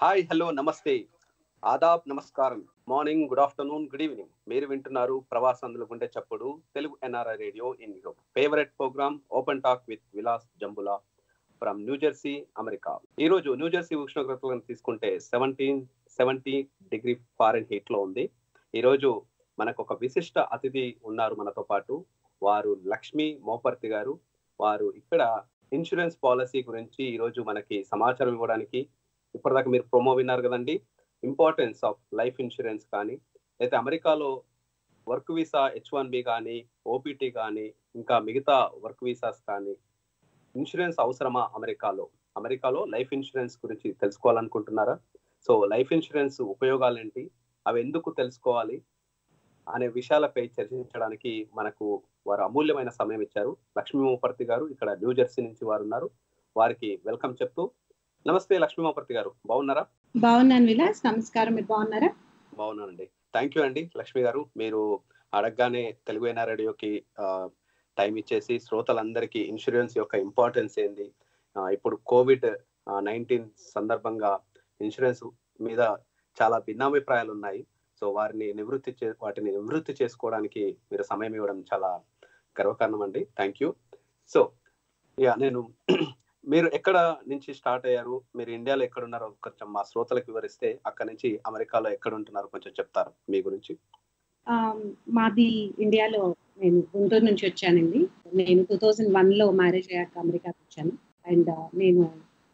Hi hello namaste ఆదాబ్ నమస్కారం morning good afternoon good evening మీరు వింటున్నారు ప్రవాసందులు గుండె చప్పుడు Telugu NRI radio in Europe favourite programme open talk with Vilas Jambula from New Jersey America ఈ రోజు న్యూజెర్సీ ఉష్ణోగ్రతలను తీసుకుంటే seventeen seventy degree Fahrenheit లో ఉంది ఈ రోజు మనకు ఒక విశిష్ట అతిథి ఉన్నారు మనతో పాటు వారు లక్ష్మి మోపర్తి గారు వారు ఇక్కడ ఇన్సూరెన్స్ పాలసీ గురించి ఈ రోజు మనకి సమాచారం ఇవ్వడానికి ఇప్పటిదాకా మీరు ప్రోమో విన్నారు కదండి ఇంపార్టెన్స్ ఆఫ్ లైఫ్ ఇన్సూరెన్స్ కానీ అయితే అమెరికాలో work visa H one B కానీ ఓపీటీ కానీ ఇంకా మిగతా వర్క్ వీసాస్ కానీ ఇన్సూరెన్స్ అవసరమా అమెరికాలో అమెరికాలో లైఫ్ ఇన్సూరెన్స్ గురించి తెలుసుకోవాలనుకుంటున్నారా సో లైఫ్ ఇన్సూరెన్స్ ఉపయోగాలు ఏంటి అవి ఎందుకు తెలుసుకోవాలి అనే విషయాలపై చర్చించడానికి మనకు వారు అమూల్యమైన సమయం ఇచ్చారు లక్ష్మీ మోపర్తి గారు ఇక్కడ న్యూ జెర్సీ నుంచి వారు ఉన్నారు వారికి వెల్కమ్ చెప్తూ నమస్తే లక్ష్మీ మోపర్తి గారు బాగున్నారా బాగున్నాను విలాస్ నమస్కారం మీరు బాగున్నారా బాగున్నానండి థ్యాంక్ యూ అండి లక్ష్మి గారు మీరు అడగగానే తెలుగు ఎన్ఆర్ రేడియోకి టైం ఇచ్చేసి శ్రోతలందరికీ ఇన్సూరెన్స్ యొక్క ఇంపార్టెన్స్ ఏంది ఆ, ఇప్పుడు కోవిడ్ నైన్టీన్ సందర్భంగా ఇన్సూరెన్స్ మీద చాలా భిన్నాభిప్రాయాలు ఉన్నాయి సో వారిని నివృత్తి చే వాటిని నివృత్తి చేసుకోవడానికి మీరు సమయం ఇవ్వడం చాలా గర్వకారణం అండి థ్యాంక్ యూ సో యా నేను మీరు ఎక్కడ నుంచి స్టార్ట్ అయ్యారు మీరు ఇండియాలో ఎక్కడ ఉన్నారో కొంచెం మా శ్రోతలకు వివరిస్తే అక్కడ నుంచి అమెరికాలో ఎక్కడ ఉంటున్నారో కొంచెం చెప్తారు మీ గురించి ఆ, మాది ఇండియాలో నేను గుంటూరు నుంచి వచ్చానండి నేను టూ థౌజండ్ వన్లో మ్యారేజ్ అయ్యాక అమెరికాకి వచ్చాను అండ్ నేను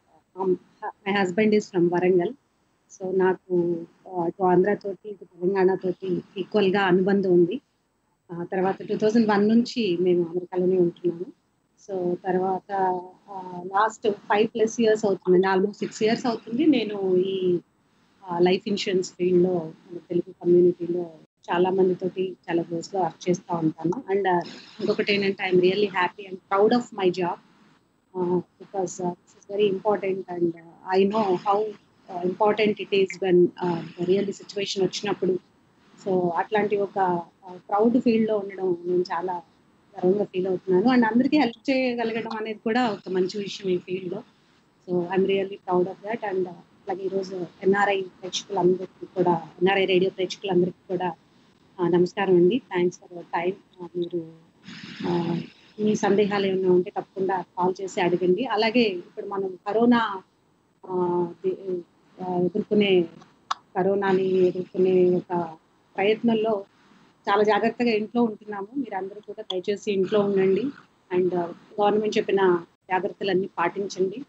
my husband is from Warangal so నాకు ఆ, ఇటు ఆంధ్ర తోటి ఇటు తెలంగాణ తోటి ఈక్వల్గా అనుబంధం ఉంది ఆ, తర్వాత టూ థౌజండ్ వన్ నుంచి మేము అమెరికాలోనే ఉంటున్నాము సో తర్వాత లాస్ట్ ఫైవ్ ప్లస్ ఇయర్స్ అవుతుందండి ఆల్మోస్ట్ సిక్స్ ఇయర్స్ అవుతుంది నేను ఈ లైఫ్ ఇన్సూరెన్స్ ఫీల్డ్లో మన తెలుగు కమ్యూనిటీలో చాలా మందితోటి చాలా క్లోజ్గా వర్క్ చేస్తూ ఉంటాను అండ్ ఇంకొకటి ఏంటంటే I'm really happy and proud of my job because this is very important and I know how important it is when really situation వచ్చినప్పుడు సో అట్లాంటి ఒక ప్రౌడ్ ఫీల్డ్లో ఉండడం నేను చాలా గర్వంగా ఫీల్ అవుతున్నాను అండ్ అందరికీ హెల్ప్ చేయగలగడం అనేది కూడా ఒక మంచి విషయం ఈ ఫీల్డ్లో so I'm really proud of that and అలాగే ఈరోజు ఎన్ఆర్ఐ ప్రేక్షకులందరికీ కూడా ఎన్ఆర్ఐ రేడియో ప్రేక్షకులందరికీ కూడా ఆ, నమస్కారం అండి థ్యాంక్స్ ఫర్ యువర్ టైం మీరు ఆ, మీ సందేహాలు ఏమైనా ఉంటే తప్పకుండా కాల్ చేసి అడగండి అలాగే ఇప్పుడు మనం కరోనా ఆ, ది- ఆ, ఎదుర్కొనే కరోనాని ఎదుర్కొనే ఒక ప్రయత్నంలో చాలా జాగ్రత్తగా ఇంట్లో ఉంటున్నాము మీరు అందరూ కూడా దయచేసి ఇంట్లో ఉండండి అండ్ గవర్నమెంట్ చెప్పిన జాగ్రత్తలన్నీ పాటించండి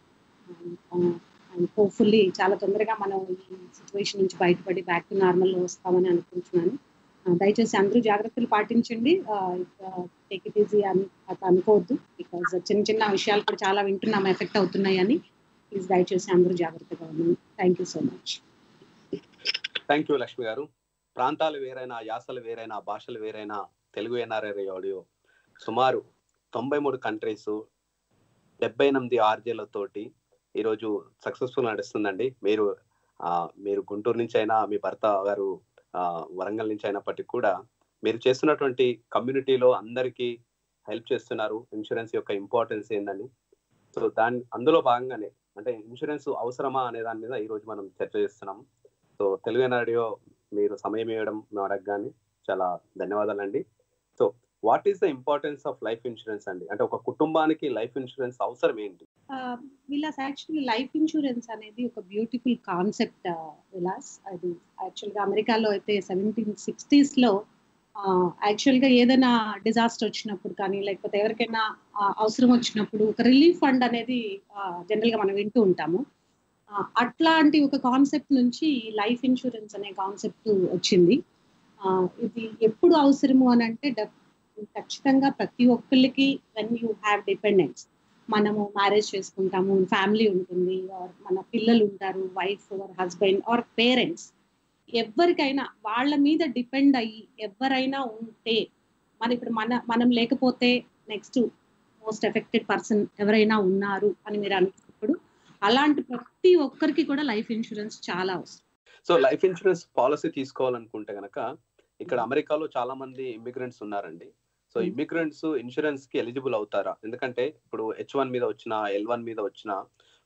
అండ్ హోప్ఫుల్లీ చాలా తొందరగా మనం ఈ సిచ్యువేషన్ నుంచి బయటపడి బ్యాక్ టు నార్మల్లో వస్తామని అనుకుంటున్నాను ఆ, దయచేసి అందరూ జాగ్రత్తలు పాటించండి టేక్ ఇట్ ఈజీ అని అట్లా అనుకోవద్దు బికాజ్ చిన్న చిన్న విషయాలు కూడా చాలా వింటున్నాం ఎఫెక్ట్ అవుతున్నాయి అని ప్లీజ్ దయచేసి అందరూ జాగ్రత్తగా ఉండండి thank you so much thank you Lakshmi garu ప్రాంతాలు వేరైనా యాసలు వేరైనా భాషలు వేరైనా తెలుగు ఎన్ఆర్ఐ ఆడియో సుమారు తొంభై మూడు కంట్రీస్ డెబ్బై ఎనిమిది ఆర్జేలతోటి ఈరోజు సక్సెస్ఫుల్ నడుస్తుందండి మీరు ఆ, మీరు గుంటూరు నుంచి అయినా మీ భర్త గారు ఆ, వరంగల్ నుంచి అయినప్పటికీ కూడా మీరు చేస్తున్నటువంటి కమ్యూనిటీలో అందరికీ హెల్ప్ చేస్తున్నారు ఇన్సూరెన్స్ యొక్క ఇంపార్టెన్స్ ఏందని సో దాని అందులో భాగంగానే అంటే ఇన్సూరెన్స్ అవసరమా అనే దాని మీద ఈరోజు మనం చర్చ చేస్తున్నాం సో తెలుగు రేడియో మీరు సమయం ఇవ్వడం మేము అడగగానే చాలా ధన్యవాదాలండి so what is the importance of life insurance అండి అంటే ఒక కుటుంబానికి లైఫ్ ఇన్సూరెన్స్ అవసరం ఏంటి విలాస్ యాక్చువల్లీ లైఫ్ ఇన్సూరెన్స్ అనేది ఒక బ్యూటిఫుల్ కాన్సెప్ట్ విలాస్ అది యాక్చువల్గా అమెరికాలో అయితే సెవెంటీన్ సిక్స్టీస్లో యాక్చువల్గా ఏదైనా డిజాస్టర్ వచ్చినప్పుడు కానీ లేకపోతే ఎవరికైనా ఆ, అవసరం వచ్చినప్పుడు ఒక రిలీఫ్ ఫండ్ అనేది జనరల్గా మనం వింటూ ఉంటాము ఆ, అట్లాంటి ఒక కాన్సెప్ట్ నుంచి లైఫ్ ఇన్సూరెన్స్ అనే కాన్సెప్ట్ వచ్చింది ఆ, ఇది ఎప్పుడు అవసరము అని అంటే డెఫ్- ఖచ్చితంగా ప్రతి ఒక్కరికి వెన్ యూ హ్యావ్ డిపెండెన్స్ మనము మ్యారేజ్ చేసుకుంటాము ఫ్యామిలీ ఉంటుంది or మన పిల్లలు ఉంటారు wife or husband or parents ఎవరికైనా వాళ్ళ మీద డిపెండ్ అయ్యి ఎవరైనా ఉంటే మన ఇప్పుడు మన మనం లేకపోతే నెక్స్ట్ మోస్ట్ ఎఫెక్టెడ్ పర్సన్ ఎవరైనా ఉన్నారు అని మీరు అనుకున్నప్పుడు అలాంటి ప్రతి ఒక్కరికి కూడా లైఫ్ ఇన్సూరెన్స్ చాలా అవసరం సో లైఫ్ ఇన్సూరెన్స్ పాలసీ తీసుకోవాలనుకుంటే గనక ఇక్కడ అమెరికాలో చాలా మంది ఇమిగ్రెంట్స్ ఉన్నారండి సో Hmm. ఇమిగ్రెంట్స్ ఇన్సూరెన్స్ కి ఎలిజిబుల్ అవుతారా ఎందుకంటే ఇప్పుడు హెచ్ వన్ మీద వచ్చిన ఎల్ వన్ మీద వచ్చిన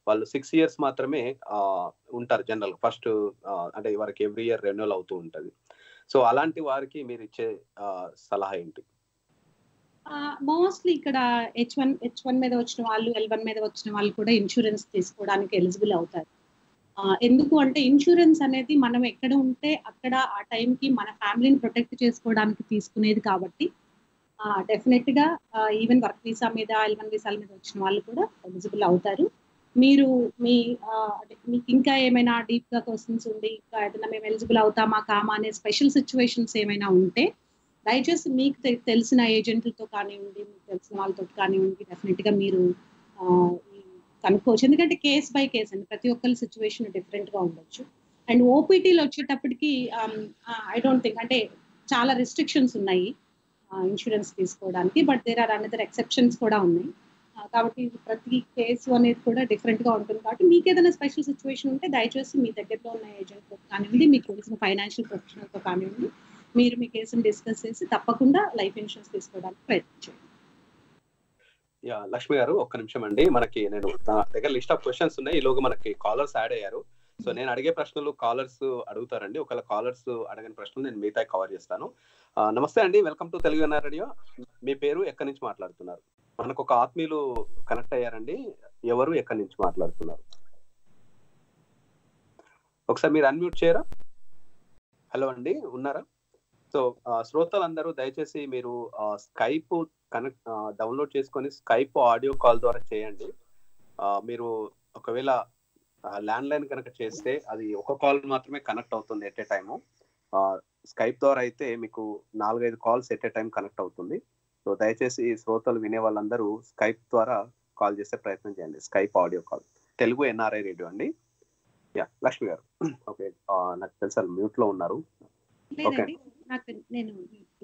వాళ్ళు సిక్స్ ఇయర్స్ మాత్రమే ఆ, ఉంటారు జనరల్ ఫస్ట్ అంటే వారికి ఎవ్రీ ఇయర్ రెన్యువల్ అవుతూ ఉంటది సో అలాంటి వారికి మీరు ఇచ్చే ఆ, సలహా ఏంటి మోస్ట్లీ ఇక్కడ హెచ్ వన్ హెచ్ వన్ మీద వచ్చిన వాళ్ళు ఎల్ వన్ మీద వచ్చిన వాళ్ళు కూడా ఇన్సూరెన్స్ తీసుకోవడానికి ఎలిజిబుల్ అవుతారు ఆ, ఎందుకు అంటే ఇన్సూరెన్స్ అనేది మనం ఎక్కడ ఉంటే అక్కడ ఆ టైంకి మన ఫ్యామిలీని ప్రొటెక్ట్ చేసుకోవడానికి తీసుకునేది కాబట్టి డెఫినెట్ గా ఈవెన్ వర్క్ వీసా మీద ఎల్ వన్ వీసాల మీద వచ్చిన వాళ్ళు కూడా ఎలిజిబుల్ అవుతారు మీరు మీ ఆ, అంటే మీకు ఇంకా ఏమైనా డీప్ గా క్వశ్చన్స్ ఉండి ఇంకా ఏదైనా మేము ఎలిజిబుల్ అవుతామా కామా అనే స్పెషల్ సిచ్యువేషన్స్ ఏమైనా ఉంటే దయచేసి మీకు తె- తెలిసిన ఏజెంట్లతో కానివ్వండి మీకు తెలిసిన వాళ్ళతో కానివ్వండి డెఫినెట్ గా మీరు ఆ, ఈ కనుక్కోవచ్చు ఎందుకంటే కేస్ బై కేస్ అండి ప్రతి ఒక్కరి సిచ్యువేషన్ డిఫరెంట్ గా ఉండొచ్చు అండ్ ఓపీటీలో వచ్చేటప్పటికి ఐ డోంట్ థింక్ అంటే చాలా రిస్ట్రిక్షన్స్ ఉన్నాయి ఇన్సూరెన్స్ తీసుకోవడానికి but there are another exceptions కూడా ఉన్నాయి ఆ, కాబట్టి ప్రతి కేసు అనేది కూడా డిఫరెంట్ గా ఉంటుంది కాబట్టి మీకు ఏదైనా స్పెషల్ సిచ్యువేషన్ ఉంటే దయచేసి మీ దగ్గరలో ఉన్న ఏజెంట్తో కానివ్వండి మీకు తెలిసిన ఫైనాన్షియల్ ప్రొఫెషనల్తో కానివ్వండి మీరు మీ కేసును డిస్కస్ చేసి తప్పకుండా లైఫ్ ఇన్సూరెన్స్ తీసుకోవడానికి ప్రయత్నించండి యా లక్ష్మి గారు ఒక్క నిమిషం అండి మనకి నేను నా దగ్గర లిస్ట్ ఆఫ్ క్వశ్చన్స్ ఉన్నాయి ఈలోగా మనకి కాలర్స్ యాడ్ అయ్యారు సో నేను అడిగే ప్రశ్నలు కాలర్స్ అడుగుతారండి ఒకవేళ కాలర్స్ అడగని ప్రశ్నలు నేను మిగతా కవర్ చేస్తాను ఆ, నమస్తే అండి welcome to Telugu NR radio మీ పేరు ఎక్కడి నుంచి మాట్లాడుతున్నారు మనకు ఒక ఆత్మీయులు కనెక్ట్ అయ్యారండి ఎవరు ఎక్కడి నుంచి మాట్లాడుతున్నారు ఒకసారి మీరు అన్మ్యూట్ చేయరా హలో అండి ఉన్నారా సో ఆ, శ్రోతలందరూ దయచేసి మీరు స్కైప్ కనెక్ట్ డౌన్లోడ్ చేసుకొని స్కైప్ ఆడియో కాల్ ద్వారా చేయండి ఆ, మీరు ఒకవేళ ల్యాండ్ లైన్ కనుక చేస్తే అది ఒక కాల్ మాత్రమే కనెక్ట్ అవుతుంది ఎట్ ఏ టైము స్కైప్ ద్వారా అయితే మీకు నాలుగైదు calls at a time connect అవుతుంది సో దయచేసి శ్రోతలు వినే వాళ్ళందరూ స్కైప్ ద్వారా కాల్ చేసే ప్రయత్నం చేయండి Skype audio call Telugu NRI radio అండి యా లక్ష్మి గారు ఓకే నాకు తెలుసా మ్యూట్ లో ఉన్నారు లేదండి నాకు నేను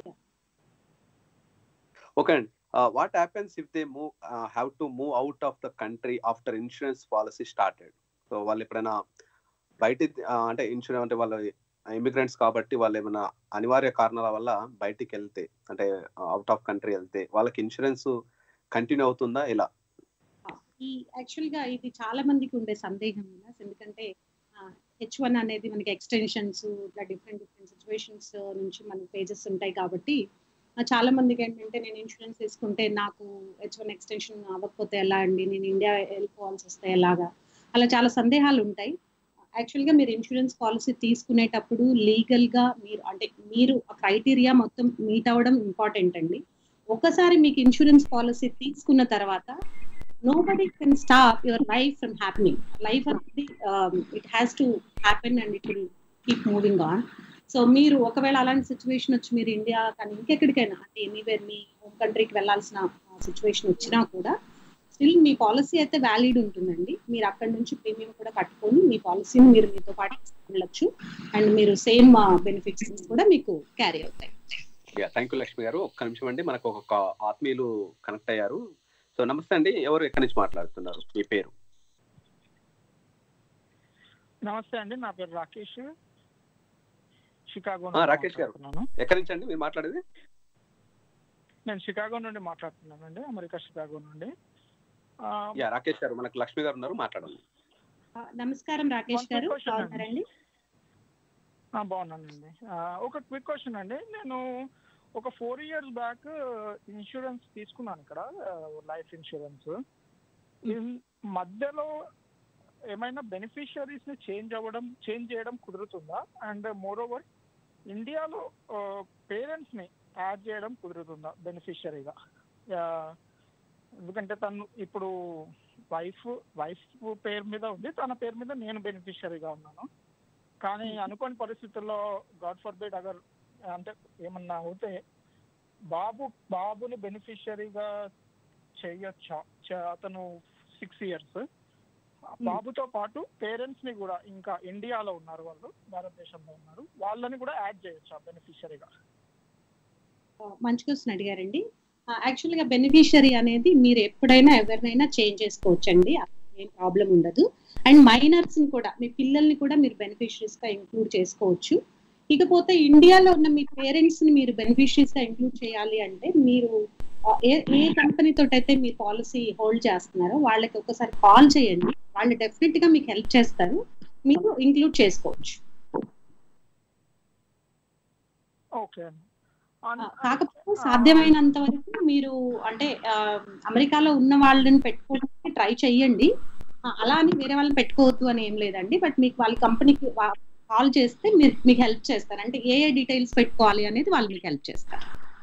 ఓకే అండి what happens if they move have to move out of the country after insurance policy started so వాళ్ళు ఎప్పుడైనా బయట అంటే ఇన్సూరెన్స్ అంటే వాళ్ళు ఇమిగ్రెంట్స్ కాబట్టి వాళ్ళు ఏమైనా అనివార్య కారణాల వల్ల బయటికి వెళ్తే అంటే అవుట్ ఆఫ్ కంట్రీ వెళ్తే వాళ్ళకి ఇన్సూరెన్స్ కంటిన్యూ అవుతుందా ఇలా ఈ యాక్చువల్ గా ఇది చాలా మందికి ఉండే సందేహం విలాస్ ఎందుకంటే హెచ్ వన్ అనేది మనకి ఎక్స్టెన్షన్స్ ఇట్లా డిఫరెంట్ డిఫరెంట్ సిచ్యువేషన్స్ నుంచి మనకి పేజెస్ ఉంటాయి కాబట్టి ఆ, చాలా మందికి ఏంటంటే నేను ఇన్సూరెన్స్ తీసుకుంటే నాకు హెచ్ వన్ ఎక్స్టెన్షన్ అవ్వకపోతే ఎలా అండి నేను ఇండియా వెళ్ళిపోవాల్సి వస్తే ఎలాగా అలా చాలా సందేహాలు ఉంటాయి యాక్చువల్గా మీరు ఇన్సూరెన్స్ పాలసీ తీసుకునేటప్పుడు లీగల్గా మీరు అంటే మీరు క్రైటీరియా మొత్తం మీట్ అవ్వడం ఇంపార్టెంట్ అండి ఒకసారి మీకు ఇన్సూరెన్స్ పాలసీ తీసుకున్న తర్వాత nobody can stop your life from happening. Life అనేది it has to happen and it will keep moving on so మీరు ఒకవేళ అలాంటి సిచ్యువేషన్ వచ్చి మీరు ఇండియా కానీ ఇంకెక్కడికైనా అంటే ఎనీవేర్ మీ హోమ్ కంట్రీకి వెళ్ళాల్సిన సిచ్యువేషన్ వచ్చినా కూడా స్టిల్ మీ పాలసీ అయితే వ్యాలిడ్ ఉంటుందండి మీరు అక్కడ నుంచి ప్రీమియం కూడా కట్టుకొని మీ పాలసీని మీరు మీతో పాటు వెళ్ళొచ్చు అండ్ మీరు సేమ్ బెనిఫిట్స్ కూడా మీకు క్యారీ అవుతాయి థ్యాంక్ యూ లక్ష్మి గారు ఒక్క నిమిషం అండి మనకు ఒక ఆత్మీయులు కనెక్ట్ అయ్యారు సో నమస్తే అండి ఎవరు ఎక్కడి నుంచి మాట్లాడుతున్నారు మీ పేరు నమస్తే అండి నా పేరు రాకేష్ షికాగో ఆ, రాకేష్ గారు. మాట్లాడుతున్నాను ఎక్కడి నుంచి అండి మీరు మాట్లాడేది నేను షికాగో నుండి మాట్లాడుతున్నానండి అమెరికా షికాగో నుండి ఆ, యా రాకేష్ గారు మనకు లక్ష్మి గారు ఉన్నారు మాట్లాడండి ఆ, నమస్కారం రాకేష్ One గారు quick question అండి. బాగున్నారండి ఆ, బాగున్నానండి ఆ, ఒక క్విక్ క్వశ్చన్ అండి నేను ఒక ఫోర్ ఇయర్స్ బ్యాక్ ఇన్సూరెన్స్ తీసుకున్నాను ఇక్కడ లైఫ్ ఇన్సూరెన్స్ మధ్యలో ఏమైనా బెనిఫిషియరీస్ ని చేంజ్ అవ్వడం చేంజ్ చేయడం కుదురుతుందా అండ్ మోర్ ఓవర్ ఇండియాలో పేరెంట్స్ ని యాడ్ చేయడం కుదురుతుందా బెనిఫిషియరీగా ఎందుకంటే తను ఇప్పుడు వైఫ్ వైఫ్ పేరు మీద ఉంది తన పేరు మీద నేను బెనిఫిషియరీగా ఉన్నాను కానీ అనుకోని పరిస్థితుల్లో గాడ్ ఫర్ బేడ్ అగర్ అంటే ఏమన్నా అవుతే బాబు బాబుని బెనిఫిషియరీగా చేయొచ్చా చ- అతను సిక్స్ ఇయర్స్ బాబుతో పాటు పేరెంట్స్ ని కూడా ఇంకా ఇండియాలో ఉన్నారు వాళ్ళు భారతదేశంలో ఉన్నారు వాళ్ళని కూడా యాడ్ చేయొచ్చా బెనిఫిషియరీగా మంచి క్వశ్చన్ అడిగారండి యాక్చువల్గా బెనిఫిషియరీ అనేది మీరు ఎప్పుడైనా ఎవరినైనా చేంజ్ చేసుకోవచ్చండి ఏం ప్రాబ్లం ఉండదు అండ్ మైనర్స్ ని కూడా మీ పిల్లల్ని కూడా మీరు బెనిఫిషరీస్ గా ఇంక్లూడ్ చేసుకోవచ్చు ఇకపోతే ఇండియాలో ఉన్న మీ పేరెంట్స్ ని మీరు బెనిఫిషరీస్ గా ఇంక్లూడ్ చేయాలి అంటే మీరు ఆ, ఏ ఏ కంపెనీ తోటైతే మీ పాలసీ హోల్డ్ చేస్తున్నారో వాళ్ళకి ఒకసారి కాల్ చేయండి వాళ్ళు డెఫినెట్ గా మీకు హెల్ప్ చేస్తారు మీరు ఇంక్లూడ్ చేసుకోవచ్చు ఓకే అండి ఆ, అన్- కాకపోతే సాధ్యమైనంత వరకు మీరు అంటే ఆ, అమెరికాలో ఉన్న వాళ్ళని పెట్టుకోవడానికి ట్రై చెయ్యండి ఆ, అలా అని వేరే వాళ్ళని పెట్టుకోవద్దు అని ఏం లేదండి బట్ మీకు వాళ్ళ కంపెనీకి కాల్ చేస్తే మీరు మీకు హెల్ప్ చేస్తారు అంటే ఏ ఏ డీటెయిల్స్ పెట్టుకోవాలి అనేది వాళ్ళు మీకు హెల్ప్ చేస్తారు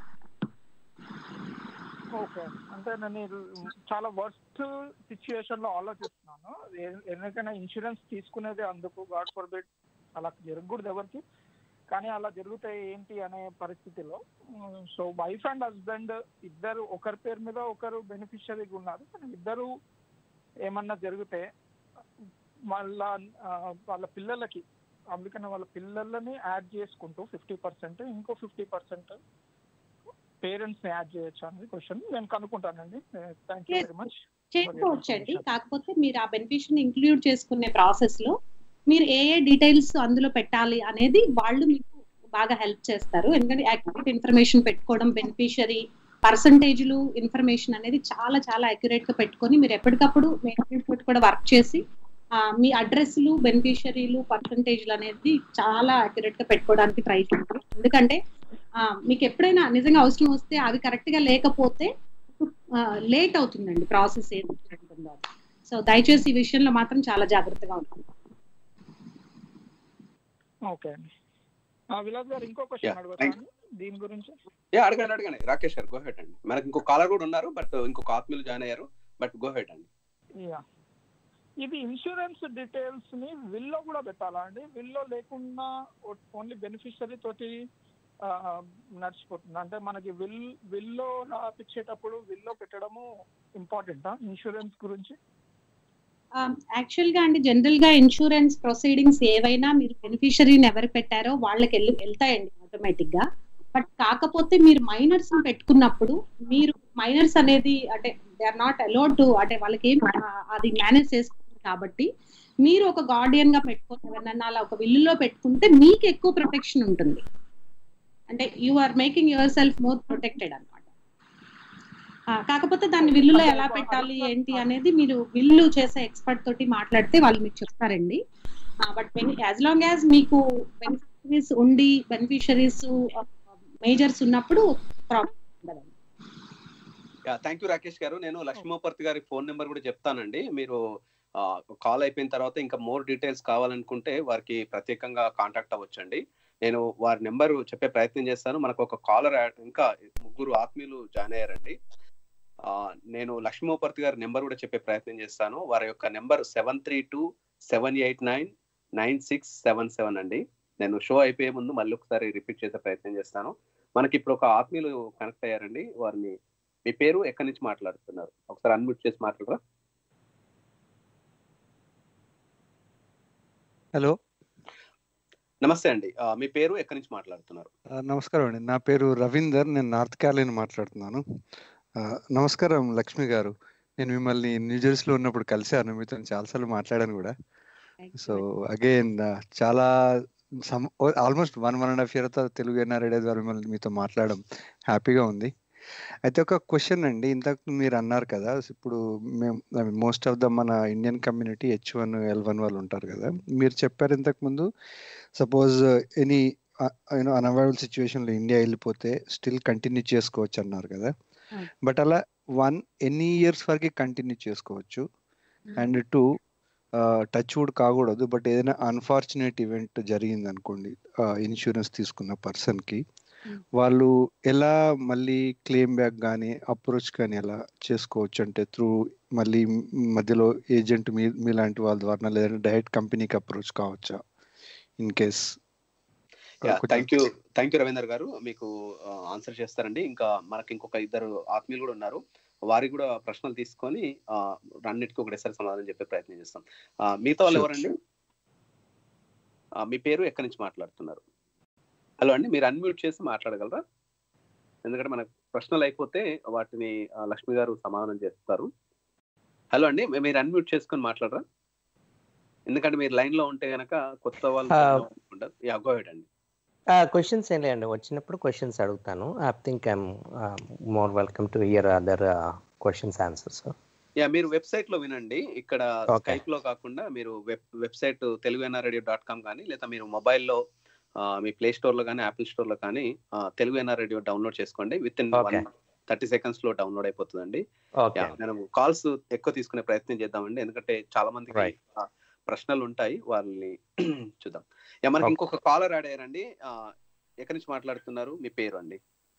ఓకే అంటే నేను ఇది చాలా వర్స్ట్ సిచ్యుయేషన్ లో ఆలోచిస్తున్నాను ఏ- ఎందుకైనా ఇన్సూరెన్స్ తీసుకునేది అందుకు గాడ్ ఫర్ బిట్ అలా జరగకూడదు ఎవరికి కానీ అలా జరిగితే ఏంటి అనే పరిస్థితిలో సో వైఫ్ అండ్ హస్బెండ్ ఇద్దరు ఒకరి పేరు మీద ఒకరు బెనిఫిషియరీగా ఉన్నారు కానీ ఇద్దరు ఏమన్నా జరిగితే వాళ్ళ ఆ, వాళ్ళ పిల్లలకి అందుకని వాళ్ళ పిల్లలని యాడ్ చేసుకుంటూ ఫిఫ్టీ పర్సెంట్ ఇంకో ఫిఫ్టీ పర్సెంట్ పేరెంట్స్ ని యాడ్ చేయొచ్చు అనేది క్వశ్చన్ నేను కనుక్కుంటానండి thank you Yes. Very much చేసుకోవచ్చండి కాకపోతే మీరు ఆ బెనిఫిషియర్ ఇంక్లూడ్ చేసుకునే ప్రాసెస్ లో మీరు ఏ ఏ డీటెయిల్స్ అందులో పెట్టాలి అనేది వాళ్ళు మీకు బాగా హెల్ప్ చేస్తారు ఎందుకంటే యాక్యురేట్ ఇన్ఫర్మేషన్ పెట్టుకోవడం బెనిఫిషియరీ పర్సంటేజ్లు ఇన్ఫర్మేషన్ అనేది చాలా చాలా అక్యురేట్ గా పెట్టుకొని మీరు ఎప్పటికప్పుడు తోటి కూడా వర్క్ చేసి ఆ, మీ అడ్రస్లు బెనిఫిషియరీలు పర్సంటేజ్లు అనేది చాలా అక్యురేట్ గా పెట్టుకోవడానికి ట్రై చేయండి ఎందుకంటే ఆ, మీకు ఎప్పుడైనా నిజంగా అవసరం వస్తే అవి కరెక్ట్ గా లేకపోతే లేట్ అవుతుందండి ప్రాసెస్ ఏది ఉంటుందో సో దయచేసి ఈ విషయంలో మాత్రం చాలా జాగ్రత్తగా ఉంటుంది ఓకే అండి ఆ, విలాస్ గారు ఇంకో Yeah, క్వశ్చన్ అడగతాను దీని గురించి ఏ అడగండి అడగండి రాకేష్ గారు గో హెడ్ అండి మనకి ఇంకో కాలర్ కూడా ఉన్నారు బట్ ఇంకొక ఆత్మీయులు జాయిన్ అయ్యారు బట్ గో హెడ్ అండి యా ఇది ఇన్సూరెన్స్ డీటెయిల్స్ ని విల్లో కూడా పెట్టాలా అండి విల్లో లేకుండా ఓన్లీ బెనిఫిషరీ తోటి ఆ, నడిచిపోతుంది అంటే మనకి విల్ విల్లో రాపించేటప్పుడు విల్లో పెట్టడము ఇంపార్టెంటా ఇన్సూరెన్స్ గురించి యాక్చువల్ గా అండి జనరల్ గా ఇన్సూరెన్స్ ప్రొసీడింగ్స్ ఏవైనా మీరు బెనిఫిషరీని ఎవరు పెట్టారో వాళ్ళకి వెళ్ళి వెళ్తాయండి ఆటోమేటిక్ గా బట్ కాకపోతే మీరు మైనర్స్ పెట్టుకున్నప్పుడు మీరు మైనర్స్ అనేది అంటే they are not allowed to అంటే వాళ్ళకి ఏం ఆ, అది మేనేజ్ చేసుకుంటారు కాబట్టి మీరు ఒక గార్డియన్ గా పెట్టుకొని ఎవరినన్నా అలా ఒక విల్లులో పెట్టుకుంటే మీకు ఎక్కువ ప్రొటెక్షన్ ఉంటుంది అంటే you are making yourself more protected అనమాట కాకపోతే దాన్ని విల్లులో ఎలా పెట్టాలి ఏంటి అనేది మీరు విల్లు చేసే ఎక్స్పర్ట్ తోటి మాట్లాడితే వాళ్ళు మీకు చెప్తారండి బట్ యాజ్ లాంగ్ యాజ్ మీకు బెనిఫిషరీస్ ఉండి బెనిఫిషరీస్ మేజర్స్ ఉన్నప్పుడు ప్రాబ్లం ఉండదండి థ్యాంక్ యూ రాకేష్ గారు నేను లక్ష్మీపర్తి గారి ఫోన్ నెంబర్ కూడా చెప్తానండి మీరు కాల్ అయిపోయిన తర్వాత ఇంకా మోర్ డీటెయిల్స్ కావాలనుకుంటే వారికి ప్రత్యేకంగా కాంటాక్ట్ అవ్వచ్చండి నేను వారి నెంబర్ చెప్పే ప్రయత్నం చేస్తాను మనకు ఒక కాలర్ ఇంకా ముగ్గురు ఆత్మీయులు జాయిన్ అయ్యారండి ఆ, నేను లక్ష్మీపర్తి గారి నెంబర్ కూడా చెప్పే ప్రయత్నం చేస్తాను వారి యొక్క number seven three two seven eight nine nine six seven seven అండి నేను షో అయిపోయే ముందు మళ్ళీ ఒకసారి రిపీట్ చేసే ప్రయత్నం చేస్తాను మనకి ఇప్పుడు ఒక ఆత్మీయులు కనెక్ట్ అయ్యారండి వారిని మీ పేరు ఎక్కడి నుంచి మాట్లాడుతున్నారు ఒకసారి అన్మ్యూట్ చేసి మాట్లాడరా హలో నమస్తే అండి ఆ, మీ పేరు ఎక్కడి నుంచి మాట్లాడుతున్నారు ఆ, నమస్కారం అండి నా పేరు రవీందర్ నేను నార్త్ క్యారోలినా మాట్లాడుతున్నాను ఆ, నమస్కారం లక్ష్మి గారు నేను మిమ్మల్ని న్యూజెర్సీలో ఉన్నప్పుడు కలిశాను మీతో చాలాసార్లు మాట్లాడాను కూడా సో అగైన్ చాలా almost one one and half year తర్వాత తెలుగు ఎన్ఆర్ఐడి ద్వారా మిమ్మల్ని మీతో మాట్లాడడం హ్యాపీగా ఉంది అయితే ఒక క్వశ్చన్ అండి ఇంతకు మీరు అన్నారు కదా ఇప్పుడు మేము మోస్ట్ ఆఫ్ ద మన Indian community H one L one వాళ్ళు ఉంటారు కదా మీరు చెప్పారు ఇంతకు ముందు సపోజ్ ఎనీ యూనో అన్అవైలబుల్ సిచ్యువేషన్లో ఇండియా వెళ్ళిపోతే స్టిల్ కంటిన్యూ చేసుకోవచ్చు అన్నారు కదా Hmm. బట్ అలా వన్ ఎన్ని ఇయర్స్ వరకు కంటిన్యూ చేసుకోవచ్చు అండ్ టూ టచ్ వుడ్ కాకూడదు బట్ ఏదైనా అన్ఫార్చునేట్ ఈవెంట్ జరిగింది అనుకోండి ఇన్సూరెన్స్ తీసుకున్న person కి Hmm. వాళ్ళు ఎలా మళ్ళీ క్లెయిమ్ బ్యాక్ కానీ అప్రోచ్ కానీ ఎలా చేసుకోవచ్చు అంటే త్రూ మళ్ళీ మధ్యలో ఏజెంట్ మీ మీలాంటి వాళ్ళ ద్వారా లేదంటే డైరెక్ట్ కంపెనీకి అప్రోచ్ కావచ్చా in case thank you thank you Ravinder garu మీకు ఆన్సర్ చేస్తారండి ఇంకా మనకి ఇంకొక ఇద్దరు ఆత్మీయులు కూడా ఉన్నారు వారికి కూడా ప్రశ్నలు తీసుకొని ఆ, అన్నిటికీ ఒకటేసారి సమాధానం చెప్పే ప్రయత్నం చేస్తాం ఆ, మిగతా వాళ్ళు Sure, ఎవరండి ఆ, మీ పేరు ఎక్కడి నుంచి మాట్లాడుతున్నారు హలో అండి మీరు అన్మ్యూట్ చేసి మాట్లాడగలరా ఎందుకంటే మనకు ప్రశ్నలు అయిపోతే వాటిని ఆ, లక్ష్మి గారు సమాధానం చేస్తారు హలో అండి మీ- మీరు అన్మ్యూట్ చేసుకొని మాట్లాడరా ఎందుకంటే మీరు లైన్ లో ఉంటే గనక కొత్త వాళ్ళు Ah. ఉండదు యా గో హెడ్ అండి క్వశ్చన్స్ ఏం లేదండి వచ్చినప్పుడు క్వశ్చన్స్ అడుగుతాను I think I'm more welcome to here other questions answers yeah మీరు వెబ్సైట్ లో వినండి ఇక్కడ Okay. స్కైప్ లో కాకుండా మీరు web website Telugu NR radio dot com కానీ లేదా మీరు మొబైల్లో మీ ప్లే స్టోర్ లో కానీ యాపిల్ స్టోర్ లో కానీ ఆ, తెలుగు ఎన్ఆర్ రేడియో డౌన్లోడ్ చేసుకోండి within Okay. One thirty seconds లో డౌన్లోడ్ అయిపోతుందండి ఓకే యా, మనం కాల్స్ ఎక్కువ తీసుకునే ప్రయత్నం చేద్దామండి ఎందుకంటే చాలా మందికి Right. ఆ, ప్రశ్నలు ఉంటాయి వాళ్ళని చూద్దాం యా మనకి Okay. ఇంకొక కాలర్ యాడ్ అయ్యారండి ఆ, ఎక్కడి నుంచి మాట్లాడుతున్నారు మీ పేరు అండి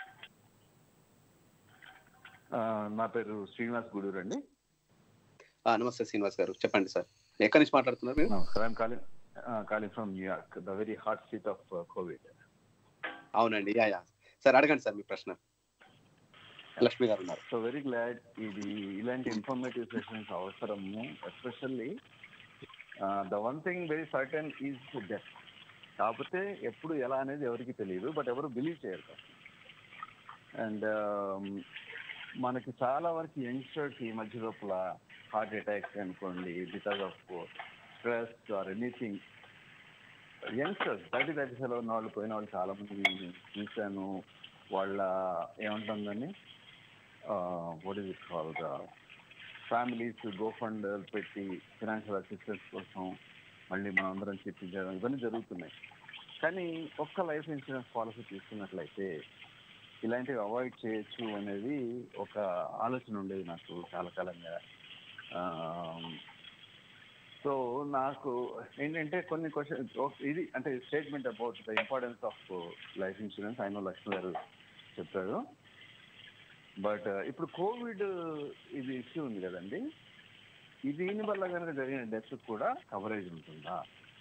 ఆ, నా పేరు శ్రీనివాస్ గూడూరు అండి ఆ, నమస్తే శ్రీనివాస్ గారు చెప్పండి సార్ ఎక్కడి నుంచి మాట్లాడుతున్నారు మీరు నమస్కారం calling calling from New York the very hot seat of COVID అవునండి యా యా సార్ అడగండి సార్ మీ ప్రశ్న లక్ష్మి గారు ఉన్నారు సో వెరీ గ్లాడ్ ఇది ఇలాంటి ఇన్ఫర్మేటివ్ సెషన్స్ అవసరము especially the one thing very certain is death కాకపోతే ఎప్పుడు ఎలా అనేది ఎవరికి తెలియదు బట్ ఎవరు బిలీవ్ చేయరు అండ్ మనకి చాలా వరకు యంగ్స్టర్స్ ఈ మధ్య లోపల హార్ట్ అటాక్స్ అనుకోండి because of stress or anything youngsters thirty thirty seven ఉన్న వాళ్ళు పోయిన వాళ్ళు చాలా మంది చూశాను వాళ్ళ ఏమంటుందని what is it call families go fund పెట్టి ఫినాన్షియల్ అసిస్టెన్స్ కోసం మళ్ళీ మనం అందరం చెప్పించడం ఇవన్నీ జరుగుతున్నాయి కానీ ఒక్క లైఫ్ ఇన్సూరెన్స్ పాలసీ తీసుకున్నట్లయితే ఇలాంటివి అవాయిడ్ చేయొచ్చు అనేది ఒక ఆలోచన ఉండేది నాకు చాలా కాలంగా సో నాకు ఏంటంటే కొన్ని క్వశ్చన్ ఇది అంటే statement about the importance of life insurance ఆయన లక్ష్మి గారు చెప్పారు బట్ ఇప్పుడు కోవిడ్ ఇది ఇష్యూ ఉంది కదండి దీని వల్ల కనుక జరిగిన డెత్ కూడా కవరేజ్ ఉంటుందా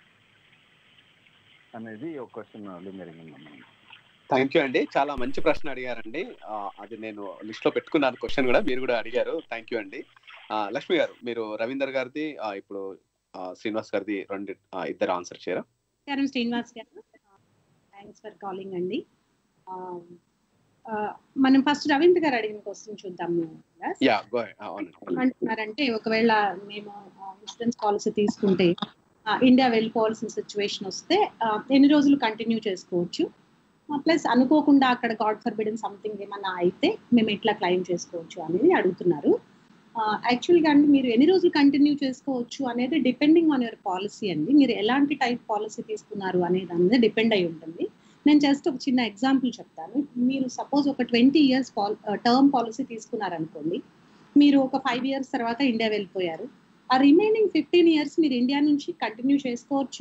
అనేది ఒక క్వశ్చన్ లింగరింగ్ ఉందన్నమాట థ్యాంక్ యూ అండి చాలా మంచి ప్రశ్న అడిగారండి ఆ, అది నేను లిస్ట్ లో పెట్టుకున్నాను క్వశ్చన్ కూడా మీరు కూడా అడిగారు థ్యాంక్ యూ అండి ఆ, లక్ష్మి గారు మీరు రవీందర్ గారిది ఆ, ఇప్పుడు ఆ, శ్రీనివాస్ గారిది రెండు ఆ, ఇద్దరు ఆన్సర్ చేయరా నమస్కారం శ్రీనివాస్ గారు థ్యాంక్స్ ఫర్ కాలింగ్ అండి ఆ, ఆ, మనం ఫస్ట్ రవీంద్ర గారు అడిగిన క్వశ్చన్ చూద్దాము yes? యా గో అవునండి అంటున్నారంటే ఒకవేళ మేము ఇన్సూరెన్స్ పాలసీ తీసుకుంటే ఆ, ఇండియా వెళ్ళిపోవాల్సిన సిచ్యువేషన్ వస్తే ఆ, ఎన్ని రోజులు కంటిన్యూ చేసుకోవచ్చు ప్లస్ అనుకోకుండా అక్కడ గాడ్ ఫర్బిడన్ సంథింగ్ ఏమన్నా అయితే మేము ఎట్లా క్లెయిమ్ చేసుకోవచ్చు అనేది అడుగుతున్నారు యాక్చువల్గా అండి మీరు ఎన్ని రోజులు కంటిన్యూ చేసుకోవచ్చు అనేది డిపెండింగ్ ఆన్ యువర్ పాలసీ అండి మీరు ఎలాంటి టైప్ పాలసీ తీసుకున్నారు అనే దాని మీద డిపెండ్ అయి ఉంటుంది నేను జస్ట్ ఒక చిన్న ఎగ్జాంపుల్ చెప్తాను మీరు సపోజ్ ఒక ట్వంటీ ఇయర్స్ టర్మ్ పాలసీ తీసుకున్నారనుకోండి మీరు ఒక ఫైవ్ ఇయర్స్ తర్వాత ఇండియా వెళ్ళిపోయారు ఆ రిమైనింగ్ ఫిఫ్టీన్ ఇయర్స్ మీరు ఇండియా నుంచి కంటిన్యూ చేసుకోవచ్చు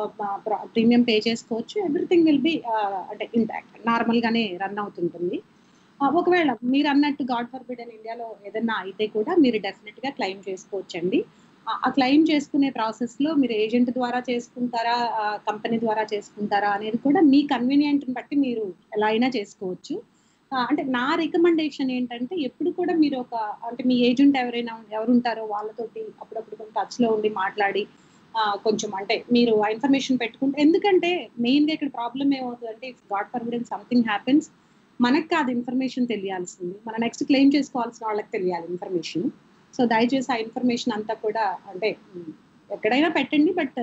ప్రీమియం పే చేసుకోవచ్చు ఎవ్రీథింగ్ విల్ బి అంటే ఇంటాక్ట్ నార్మల్గానే రన్ అవుతుంటుంది ఆ, ఒకవేళ మీరు అన్నట్టు గాడ్ ఫర్బిడ్ అని ఇండియాలో ఏదన్నా అయితే కూడా మీరు డెఫినెట్గా క్లెయిమ్ చేసుకోవచ్చండి ఆ- ఆ క్లెయిమ్ చేసుకునే ప్రాసెస్లో మీరు ఏజెంట్ ద్వారా చేసుకుంటారా కంపెనీ ద్వారా చేసుకుంటారా అనేది కూడా మీ కన్వీనియంట్ని బట్టి మీరు ఎలా అయినా చేసుకోవచ్చు ఆ, అంటే నా రికమెండేషన్ ఏంటంటే ఎప్పుడు కూడా మీరు ఒక అంటే మీ ఏజెంట్ ఎవరైనా ఎవరు ఉంటారో వాళ్ళతోటి అప్పుడప్పుడు కొంచెం టచ్లో ఉండి మాట్లాడి ఆ, కొంచెం అంటే మీరు ఆ ఇన్ఫర్మేషన్ పెట్టుకుంటే ఎందుకంటే మెయిన్గా ఇక్కడ ప్రాబ్లం ఏమవుతుందంటే if God forbidden something happens మనకు కాదు ఇన్ఫర్మేషన్ తెలియాల్సింది మన నెక్స్ట్ క్లెయిమ్ చేసుకోవాల్సిన వాళ్ళకి తెలియాలి ఇన్ఫర్మేషన్ సో దయచేసి ఆ ఇన్ఫర్మేషన్ అంతా కూడా అంటే ఉమ్, ఎక్కడైనా పెట్టండి but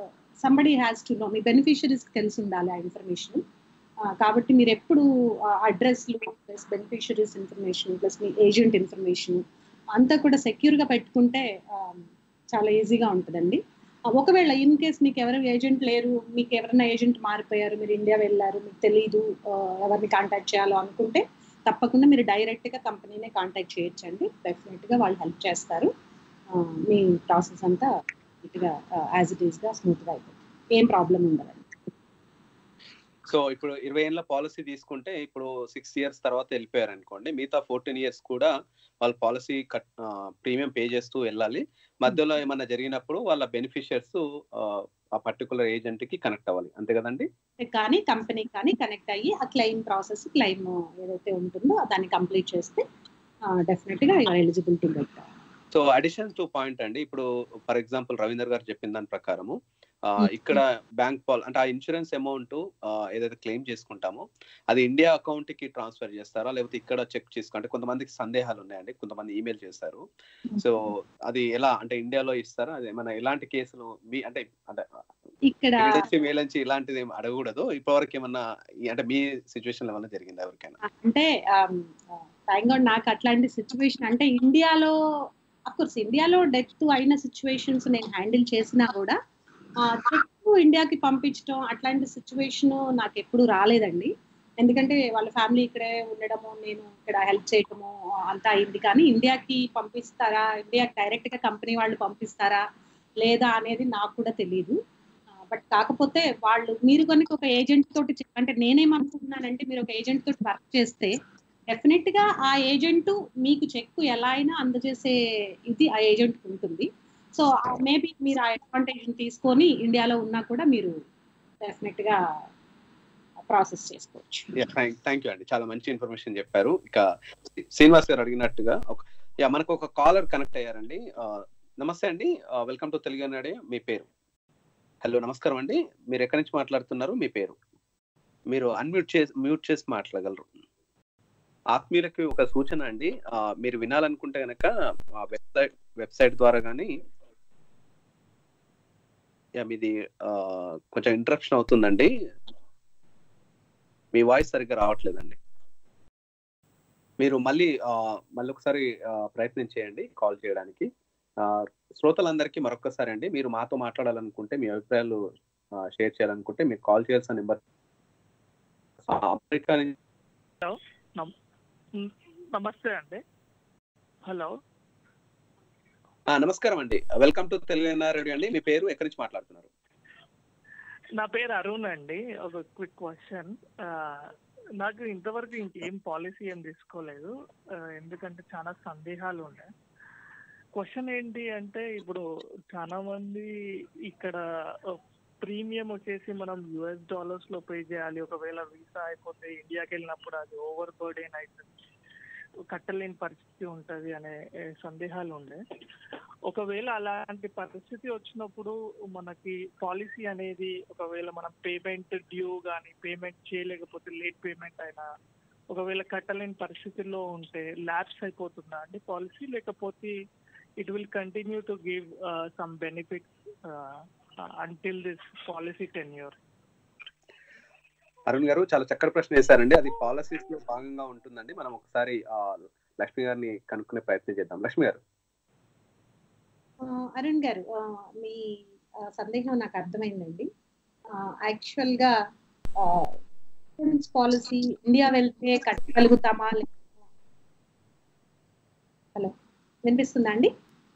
somebody has to know మీ బెనిఫిషరీస్కి తెలిసి ఉండాలి ఆ ఇన్ఫర్మేషన్ కాబట్టి మీరు ఎప్పుడు అడ్రస్లు ప్లస్ బెనిఫిషరీస్ ఇన్ఫర్మేషన్ ప్లస్ మీ ఏజెంట్ ఇన్ఫర్మేషన్ అంతా కూడా సెక్యూర్గా పెట్టుకుంటే ఆ, చాలా ఈజీగా ఉంటుందండి ఆ, ఒకవేళ ఇన్ కేస్ మీకు ఎవరు ఏజెంట్ లేరు మీకు ఎవరైనా ఏజెంట్ మారిపోయారు మీరు ఇండియా వెళ్ళారు మీకు తెలియదు ఆ, ఎవరిని కాంటాక్ట్ చేయాలో అనుకుంటే తప్పకుండా మీరు డైరెక్ట్గా కంపెనీనే కాంటాక్ట్ చేయొచ్చండి డెఫినెట్గా వాళ్ళు హెల్ప్ చేస్తారు ఆ, మీ ప్రాసెస్ అంతా నీట్గా యాజ్ ఇట్ ఈస్గా స్మూత్గా అయిపోతుంది ఏం ప్రాబ్లం ఉండదండి సో ఇప్పుడు ఇరవై ఏళ్ళ పాలసీ తీసుకుంటే ఇప్పుడు సిక్స్ ఇయర్స్ తర్వాత వెళ్ళిపోయారు అనుకోండి మిగతా ఫోర్టీన్ ఇయర్స్ కూడా వాళ్ళ పాలసీ కట్ ప్రీమియం పే చేస్తూ వెళ్ళాలి మధ్యలో ఏమన్నా జరిగినప్పుడు వాళ్ళ బెనిఫిషియర్స్ ఆ పర్టికులర్ ఏజెంట్ కి కనెక్ట్ అవ్వాలి అంతే కదండి కానీ కంపెనీ కానీ కనెక్ట్ అయ్యి ఆ క్లెయిమ్ ప్రాసెస్ క్లెయిమ్ ఏదైతే ఉంటుందో దాన్ని కంప్లీట్ చేస్తే డెఫినెట్గా ఎలిజిబిలిటీ పెట్టాలి సో అడిషన్ టు పాయింట్ అండి ఇప్పుడు ఫర్ ఎగ్జాంపుల్ రవీందర్ గారు చెప్పిన దాని ప్రకారము ఆ, ఇక్కడ బ్యాంక్ పాల్ అంటే ఆ ఇన్సూరెన్స్ అమౌంట్ ఏదైతే క్లెయిమ్ చేసుకుంటామో అది ఇండియా అకౌంట్ కి ట్రాన్స్ఫర్ చేస్తారా లేకపోతే ఇక్కడ చెక్ చేసుకుంటే కొంతమందికి సందేహాలు ఉన్నాయండి కొంతమంది ఈమెయిల్ చేస్తారు సో అది ఎలా అంటే ఇండియాలో ఇస్తారా అది ఏమైనా ఎలాంటి కేసులు మీ అంటే అంటే ఇక్కడ నుంచి మేల్ నుంచి ఇలాంటిది ఏం అడగకూడదు ఇప్పటివరకు ఏమన్నా ఈ- అంటే మీ సిచ్యువేషన్ ఏమన్నా జరిగిందా ఎవరికైనా అంటే థ్యాంక్ గాడ్ నాకు అట్లాంటి సిచ్యువేషన్ అంటే ఇండియాలో కోర్స్ ఇండియాలో డెత్ అయిన సిచ్యువేషన్స్ నేను హ్యాండిల్ చేసినా కూడా చెక్ ఇండియాకి పంపించడం అట్లాంటి సిచ్యువేషన్ నాకు ఎప్పుడు రాలేదండి ఎందుకంటే వాళ్ళ ఫ్యామిలీ ఇక్కడే ఉండడము నేను ఇక్కడ హెల్ప్ చేయటము అంతా అయింది కానీ ఇండియాకి పంపిస్తారా ఇండియాకి డైరెక్ట్ గా కంపెనీ వాళ్ళు పంపిస్తారా లేదా అనేది నాకు కూడా తెలియదు బట్ కాకపోతే వాళ్ళు మీరు కనుక ఒక ఏజెంట్ తోటి చె- అంటే నేనేమనుకుంటున్నానంటే మీరు ఒక ఏజెంట్ తోటి వర్క్ చేస్తే డెఫినెట్ గా ఆ ఏజెంట్ మీకు చెక్ ఎలా అయినా అందజేసే ఇది ఆ ఏజెంట్ ఉంటుంది సో మేబీ మీరు ఆ అడ్వాంటేజ్ తీసుకొని ఇండియాలో ఉన్నా కూడా మీరు డెఫినెట్ గా ప్రాసెస్ చేసుకోవచ్చు థ్యాంక్ యూ అండి చాలా మంచి ఇన్ఫర్మేషన్ చెప్పారు ఇక శ్రీనివాస్ గారు అడిగినట్టుగా ఒక యా మనకు ఒక కాలర్ కనెక్ట్ అయ్యారండి ఆ, నమస్తే అండి వెల్కమ్ టు తెలుగు నాడే మీ పేరు హలో నమస్కారం అండి మీరు ఎక్కడి నుంచి మాట్లాడుతున్నారు మీ పేరు మీరు అన్మ్యూట్ చేసి మ్యూట్ చేసి మాట్లాడగలరు ఆత్మీయులకి ఒక సూచన అండి ఆ, మీరు వినాలనుకుంటే కనుక వెబ్సైట్ వెబ్సైట్ ద్వారా కానీ యా మీది ఆ, కొంచెం ఇంటరప్షన్ అవుతుందండి మీ వాయిస్ సరిగ్గా రావట్లేదండి మీరు మళ్ళీ ఆ, మళ్ళీ ఒకసారి ఆ, ప్రయత్నం చేయండి కాల్ చేయడానికి ఆ, శ్రోతలందరికీ మరొకసారి అండి మీరు మాతో మాట్లాడాలనుకుంటే మీ అభిప్రాయాలు షేర్ చేయాలనుకుంటే మీరు కాల్ చేయాల్సిన నెంబర్ అమెరికా నుంచి మ్, నమస్తే అండి హలో ఆ, నమస్కారం అండి వెల్కమ్ టు తెలుగు రేడియో అండి మీ పేరు ఎక్కడి నుంచి మాట్లాడుతున్నారు నా పేరు అరుణ్ అండి ఒక క్విక్ క్వశ్చన్ నాకు ఇంతవరకు ఇంకేం పాలసీ ఏం తీసుకోలేదు ఆ, ఎందుకంటే చాలా సందేహాలు ఉన్నాయి క్వశ్చన్ ఏంటి అంటే ఇప్పుడు చాలా మంది ఇక్కడ ప్రీమియం వచ్చేసి మనం యుఎస్ డాలర్స్ లో పే చేయాలి ఒకవేళ వీసా అయిపోతే ఇండియాకి వెళ్ళినప్పుడు అది ఓవర్ బర్డెన్ అవుతుంది కట్టలేని పరిస్థితి ఉంటది అనే ఏ, సందేహాలు ఉండే ఒకవేళ అలాంటి పరిస్థితి వచ్చినప్పుడు మనకి పాలసీ అనేది ఒకవేళ మనం పేమెంట్ డ్యూ కానీ పేమెంట్ చేయలేకపోతే లేట్ పేమెంట్ అయినా ఒకవేళ కట్టలేని పరిస్థితుల్లో ఉంటే ల్యాబ్స్ అయిపోతుందా అండి పాలసీ లేకపోతే it will continue to give some benefits until this policy ten year Arun garu చాలా చక్కటి ప్రశ్న వేశారండి అది పాలసీస్ లో భాగంగా ఉంటుందండి మనం ఒకసారి ఆ, లక్ష్మి గారిని కనుక్కునే ప్రయత్నం చేద్దాం లక్ష్మి గారు ఆ, అరుణ్ గారు ఆ, మీ ఆ, సందేహం నాకు అర్థమైందండి యాక్చువల్ గా ఇన్సూరెన్స్ పాలసీ ఇండియా వెళ్తే కట్టగలుగుతామా హలో వినిపిస్తుందా అండి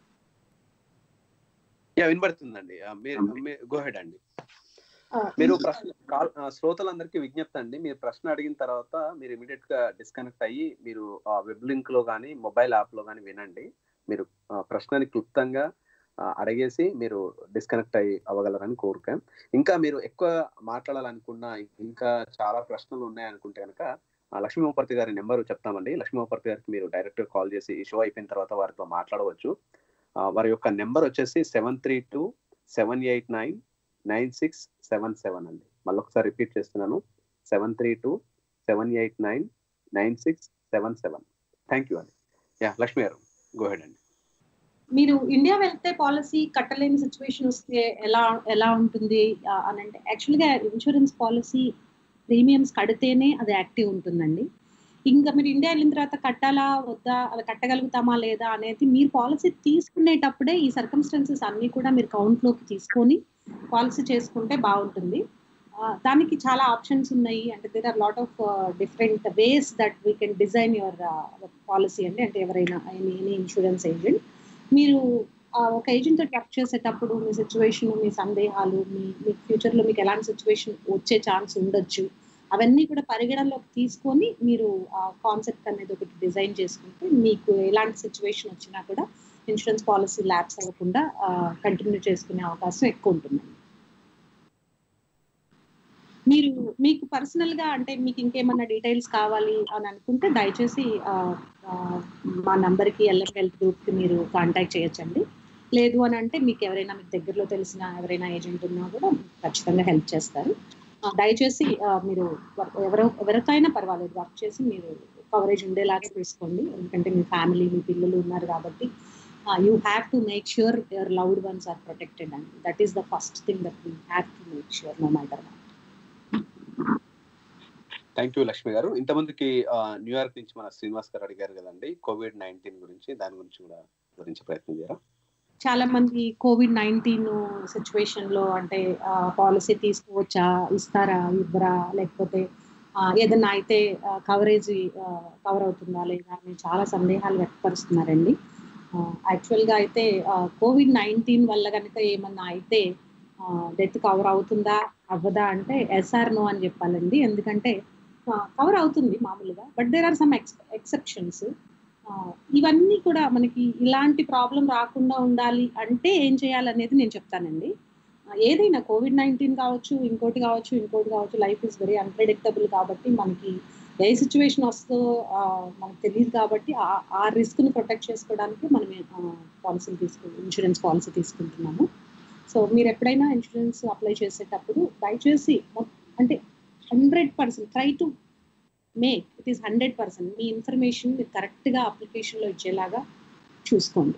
యా వినబడుతుందండి ఆ, మీరు గో హెడ్ అండి ఆ, మీరు ప్రశ్న కాల్ ఆ, శ్రోతలందరికీ విజ్ఞప్తి అండి మీరు ప్రశ్న అడిగిన తర్వాత మీరు ఇమీడియట్ గా డిస్కనెక్ట్ అయ్యి మీరు ఆ వెబ్ లింక్ లో కానీ మొబైల్ యాప్ లో కానీ వినండి మీరు ఆ, ప్రశ్నని క్లుప్తంగా ఆ, అడిగేసి మీరు డిస్కనెక్ట్ అయ్యి అవ్వగలరని కోరుకాం ఇంకా మీరు ఎక్కువ మాట్లాడాలనుకున్నా ఇంకా చాలా ప్రశ్నలు ఉన్నాయనుకుంటే కనుక లక్ష్మీమూపర్తి గారి నెంబర్ చెప్తామండి లక్ష్మీమూపర్తి గారికి మీరు డైరెక్ట్ కాల్ చేసి ఈ షో అయిపోయిన తర్వాత వారితో మాట్లాడవచ్చు ఆ, వారి యొక్క నెంబర్ వచ్చేసి seven three two seven eight nine nine six seven seven అండి మళ్ళీ ఒకసారి రిపీట్ చేస్తున్నాను seven three two seven eight nine nine six seven seven thank you అండి yeah Lakshmi garu go ahead అండి మీరు ఇండియా వెళ్తే పాలసీ కట్టలేని సిచ్యువేషన్ వస్తే ఎలా ఎలా ఉంటుంది ఆ, అని అంటే యాక్చువల్గా ఇన్సూరెన్స్ పాలసీ ప్రీమియమ్స్ కడితేనే అది యాక్టివ్ ఉంటుందండి ఇంకా మీరు ఇండియా వెళ్ళిన తర్వాత కట్టాలా వద్దా అది కట్టగలుగుతామా లేదా అనేది మీరు పాలసీ తీసుకునేటప్పుడే ఈ సర్కమ్స్టాన్సెస్ అన్ని కూడా మీరు కౌంట్లోకి తీసుకొని పాలసీ చేసుకుంటే బాగుంటుంది ఆ, దానికి చాలా ఆప్షన్స్ ఉన్నాయి అంటే there are lot of different ways that we can design your policy అండి అంటే ఎవరైనా ఎనీ ఎనీ ఇన్సూరెన్స్ ఏజెంట్ మీరు ఆ, ఒక ఏజెంట్ తోటి వర్క్ చేసేటప్పుడు మీ సిచ్యువేషన్ మీ సందేహాలు మీ మీ ఫ్యూచర్లో మీకు ఎలాంటి సిచ్యువేషన్ వచ్చే ఛాన్స్ ఉండొచ్చు అవన్నీ కూడా పరిగణనలోకి తీసుకొని మీరు ఆ కాన్సెప్ట్ అనేది ఒకటి డిజైన్ చేసుకుంటే మీకు ఎలాంటి సిచ్యువేషన్ వచ్చినా కూడా ఇన్సూరెన్స్ పాలసీ ల్యాబ్స్ అవ్వకుండా కంటిన్యూ చేసుకునే అవకాశం ఎక్కువ ఉంటుందండి మీరు మీకు పర్సనల్ గా అంటే మీకు ఇంకేమన్నా డీటెయిల్స్ కావాలి అని అనుకుంటే దయచేసి ఆ, ఆ, మా నంబర్ కి ఎల్ఎం హెల్త్ గ్రూప్ కి మీరు కాంటాక్ట్ చేయొచ్చండి లేదు అని అంటే మీకు ఎవరైనా మీకు దగ్గరలో తెలిసిన ఎవరైనా ఏజెంట్ ఉన్నా కూడా ఖచ్చితంగా హెల్ప్ చేస్తారు ఆ, దయచేసి ఆ, మీరు వ- ఎవరో ఎవరికైనా పర్వాలేదు వర్క్ చేసి మీరు కవరేజ్ ఉండేలాగా చూసుకోండి ఎందుకంటే మీ ఫ్యామిలీ మీ పిల్లలు ఉన్నారు కాబట్టి you have to make sure your loved ones are protected అండి that is the first thing that we have to make sure no matter thank you Lakshmi garu ఇంతమందికి న్యూయార్క్ నుంచి మన శ్రీనివాస్ గారు అడిగారు కదండి కోవిడ్ నైన్టీన్ గురించి దాని గురించి కూడా గురించి ప్రయత్నం చేయరా చాలా మంది కోవిడ్ నైన్టీన్ సిచ్యువేషన్ లో అంటే పాలసీ తీసుకోవచ్చా ఇస్తారా ఇవ్వరా లేకపోతే ఆ, ఏదన్నా అయితే కవరేజ్ కవర్ అవుతుందా లేదా అని చాలా సందేహాలు వ్యక్తపరుస్తున్నారండి యాక్చువల్ గా అయితే కోవిడ్ నైన్టీన్ వల్ల కనుక ఏమన్నా అయితే డెత్ కవర్ అవుతుందా అవ్వదా అంటే ఎస్ఆర్ నో అని చెప్పాలండి ఎందుకంటే కవర్ అవుతుంది మామూలుగా but there are some ex exceptions ఇవన్నీ కూడా మనకి ఇలాంటి ప్రాబ్లం రాకుండా ఉండాలి అంటే ఏం చేయాలనేది నేను చెప్తానండి ఆ, ఏదైనా కోవిడ్ నైన్టీన్ కావచ్చు ఇంకోటి కావచ్చు ఇంకోటి కావచ్చు లైఫ్ ఇస్ వెరీ అన్ప్రెడిక్టబుల్ కాబట్టి మనకి ఏ సిచ్యువేషన్ వస్తుందో ఆ, మనకు తెలియదు కాబట్టి ఆ- ఆ రిస్క్ ని ప్రొటెక్ట్ చేసుకోవడానికి మనం పాలసీలు తీసుకు ఇన్సూరెన్స్ పాలసీ తీసుకుంటున్నాము సో మీరు ఎప్పుడైనా ఇన్సూరెన్స్ అప్లై చేసేటప్పుడు దయచేసి మొ- అంటే hundred percent try to make it is hundred percent మీ ఇన్ఫర్మేషన్ మీరు కరెక్ట్గా అప్లికేషన్లో ఇచ్చేలాగా చూసుకోండి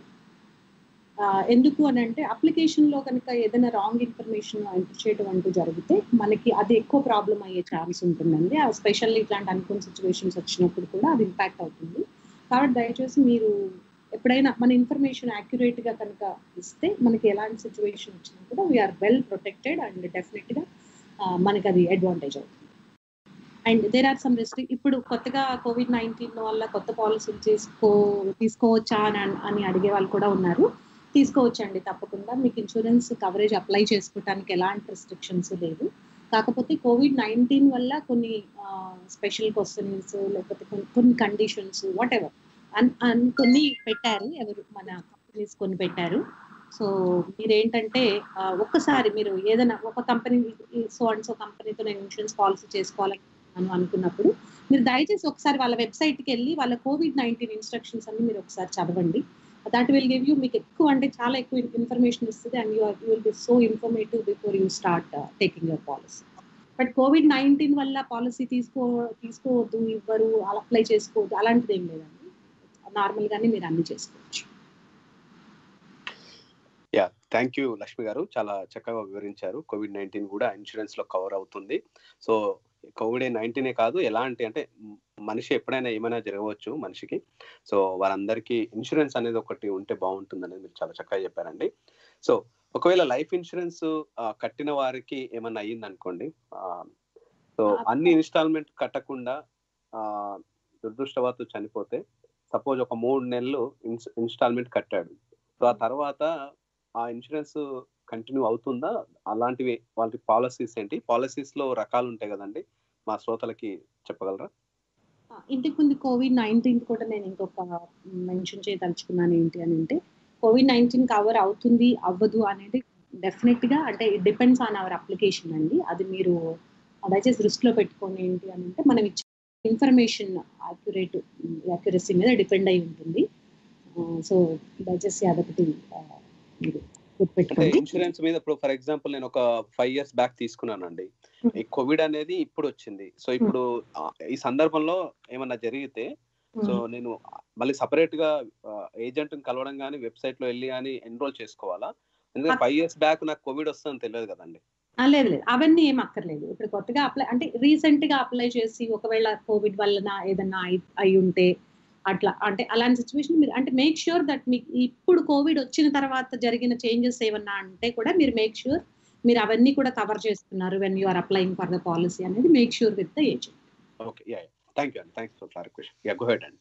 ఆ, ఎందుకు అని అంటే అప్లికేషన్లో కనుక ఏదైనా రాంగ్ ఇన్ఫర్మేషన్ ఎంటర్ చేయడం అంటూ జరిగితే మనకి అది ఎక్కువ ప్రాబ్లం అయ్యే ఛాన్స్ ఉంటుందండి స్పెషల్లీ ఇట్లాంటి అనుకున్న సిచ్యువేషన్స్ వచ్చినప్పుడు కూడా అది ఇంపాక్ట్ అవుతుంది కాబట్టి దయచేసి మీరు ఎప్పుడైనా మన ఇన్ఫర్మేషన్ గా కనుక ఇస్తే మనకి ఎలాంటి సిచ్యువేషన్ వచ్చినా కూడా వీఆర్ వెల్ ప్రొటెక్టెడ్ అండ్ డెఫినెట్గా మనకి అది అడ్వాంటేజ్ అవుతుంది and there are some restrict ఇప్పుడు కొత్తగా కోవిడ్ నైన్టీన్ వల్ల కొత్త పాలసీలు చేసుకో తీసుకోవచ్చా అని అని అడిగే వాళ్ళు కూడా ఉన్నారు తీసుకోవచ్చండి తప్పకుండా మీకు ఇన్సూరెన్స్ కవరేజ్ అప్లై చేసుకోవడానికి ఎలాంటి రెస్ట్రిక్షన్స్ లేదు కాకపోతే కోవిడ్ నైన్టీన్ వల్ల కొన్ని స్పెషల్ క్వశ్చన్స్ లేకపోతే కొన్ని కొన్ని కండిషన్స్ వాట్ ఎవర్ అని కొన్ని పెట్టారు ఎవరు మన కంపెనీస్ కొన్ని పెట్టారు సో మీరేంటంటే ఆ, ఒక్కసారి మీరు ఏదైనా ఒక కంపెనీ సో అండ్ సో కంపెనీతో నేను ఇన్సూరెన్స్ పాలసీ చేసుకోవాలని అనుకున్నప్పుడు మీరు దయచేసి ఒకసారి వాళ్ళ వెబ్సైట్కి వెళ్ళి వాళ్ళ కోవిడ్ నైన్టీన్ ఇన్స్ట్రక్షన్స్ అన్ని మీరు ఒకసారి చదవండి దాట్ విల్ గివ్ యూ మీకు ఎక్కువ అంటే చాలా ఎక్కువ ఇన్ఫర్మేషన్ ఇస్తుంది and you you will be so informative before you start taking your policy but COVID nineteen వల్ల పాలసీ తీసుకో తీసుకోవద్దు ఇవ్వరు అప్లై చేసుకోవద్దు అలాంటిది ఏం లేదండి నార్మల్ గానే మీరు అన్ని చేసుకోవచ్చు యా థ్యాంక్ యూ లక్ష్మి గారు చాలా చక్కగా వివరించారు కోవిడ్ నైన్టీన్ కూడా ఇన్సూరెన్స్ లో కవర్ అవుతుంది సో కోవిడ్ నైన్టీనే కాదు ఎలాంటి అంటే మ్, మనిషి ఎప్పుడైనా ఏమైనా జరగవచ్చు మనిషికి సో వారందరికీ ఇన్సూరెన్స్ అనేది ఒకటి ఉంటే బాగుంటుంది అనేది మీరు చాలా చక్కగా చెప్పారండి సో ఒకవేళ లైఫ్ ఇన్సూరెన్స్ కట్టిన వారికి ఏమన్నా అయ్యింది అనుకోండి సో అన్ని ఇన్స్టాల్మెంట్ కట్టకుండా ఆ, దురదృష్టవత్తు చనిపోతే సపోజ్ ఒక మూడు నెలలు ఇన్స్టాల్మెంట్ కట్టాడు సో ఆ తర్వాత ఆ ఇన్సూరెన్స్ కంటిన్యూ అవుతుందా అలాంటివి వాళ్ళకి పాలసీస్ ఏంటి పాలసీస్ లో రకాలు ఉంటాయి కదండి మా శ్రోతలకి చెప్పగలరా ఆ, ఇంతకు ముందు కోవిడ్ నైన్టీన్ కూడా నేను ఇంకొక మెన్షన్ చేయదలుచుకున్నాను ఏంటి అని అంటే కోవిడ్ నైన్టీన్ కవర్ అవుతుంది అవ్వదు అనేది డెఫినెట్ గా అంటే it depends on our application అండి అది మీరు దయచేసి దృష్టిలో పెట్టుకోండి ఏంటి అని అంటే మనం ఇచ్చే ఇన్ఫర్మేషన్ యాక్యురేట్ యాక్యురసీ మీద డిపెండ్ అయి ఉంటుంది సో దయచేసి అదొకటి ఆ, మీరు అంటే గుర్తుపెట్టుకోండి ఇన్సూరెన్స్ మీద ఇప్పుడు ఫర్ ఎగ్జాంపుల్ నేను ఒక ఫైవ్ ఇయర్స్ బ్యాక్ తీసుకున్నానండి ఈ కోవిడ్ అనేది ఇప్పుడు వచ్చింది సో ఇప్పుడు ఆ, ఈ సందర్భంలో ఏమన్నా జరిగితే సో నేను మళ్ళీ సపరేట్ గా ఏజెంట్ కలవడం కానీ వెబ్సైట్ లో వెళ్ళి కానీ ఎన్రోల్ చేసుకోవాలా ఎందుకంటే ఫైవ్ ఇయర్స్ బ్యాక్ నాకు కోవిడ్ వస్తుందని తెలియదు కదండి ఆ, లేదు లేదు అవన్నీ ఏం అక్కర్లేదు ఇప్పుడు కొత్తగా అప్లై అంటే రీసెంట్ గా అప్లై చేసి ఒకవేళ కోవిడ్ వలన ఏదన్నా అయి- అయి ఉంటే అట్లా అంటే అలాంటి సిచ్యువేషన్ మీరు అంటే మేక్ ష్యూర్ దట్ మీకు ఇప్పుడు కోవిడ్ వచ్చిన తర్వాత జరిగిన చేంజెస్ ఏమన్నా అంటే కూడా మీరు మేక్ ష్యూర్ మీరు అవన్నీ కూడా కవర్ చేస్తున్నారు when you are applying for the policy అనేది make sure with the agent okay yeah thank you అండి thanks for clarification yeah go ahead అండి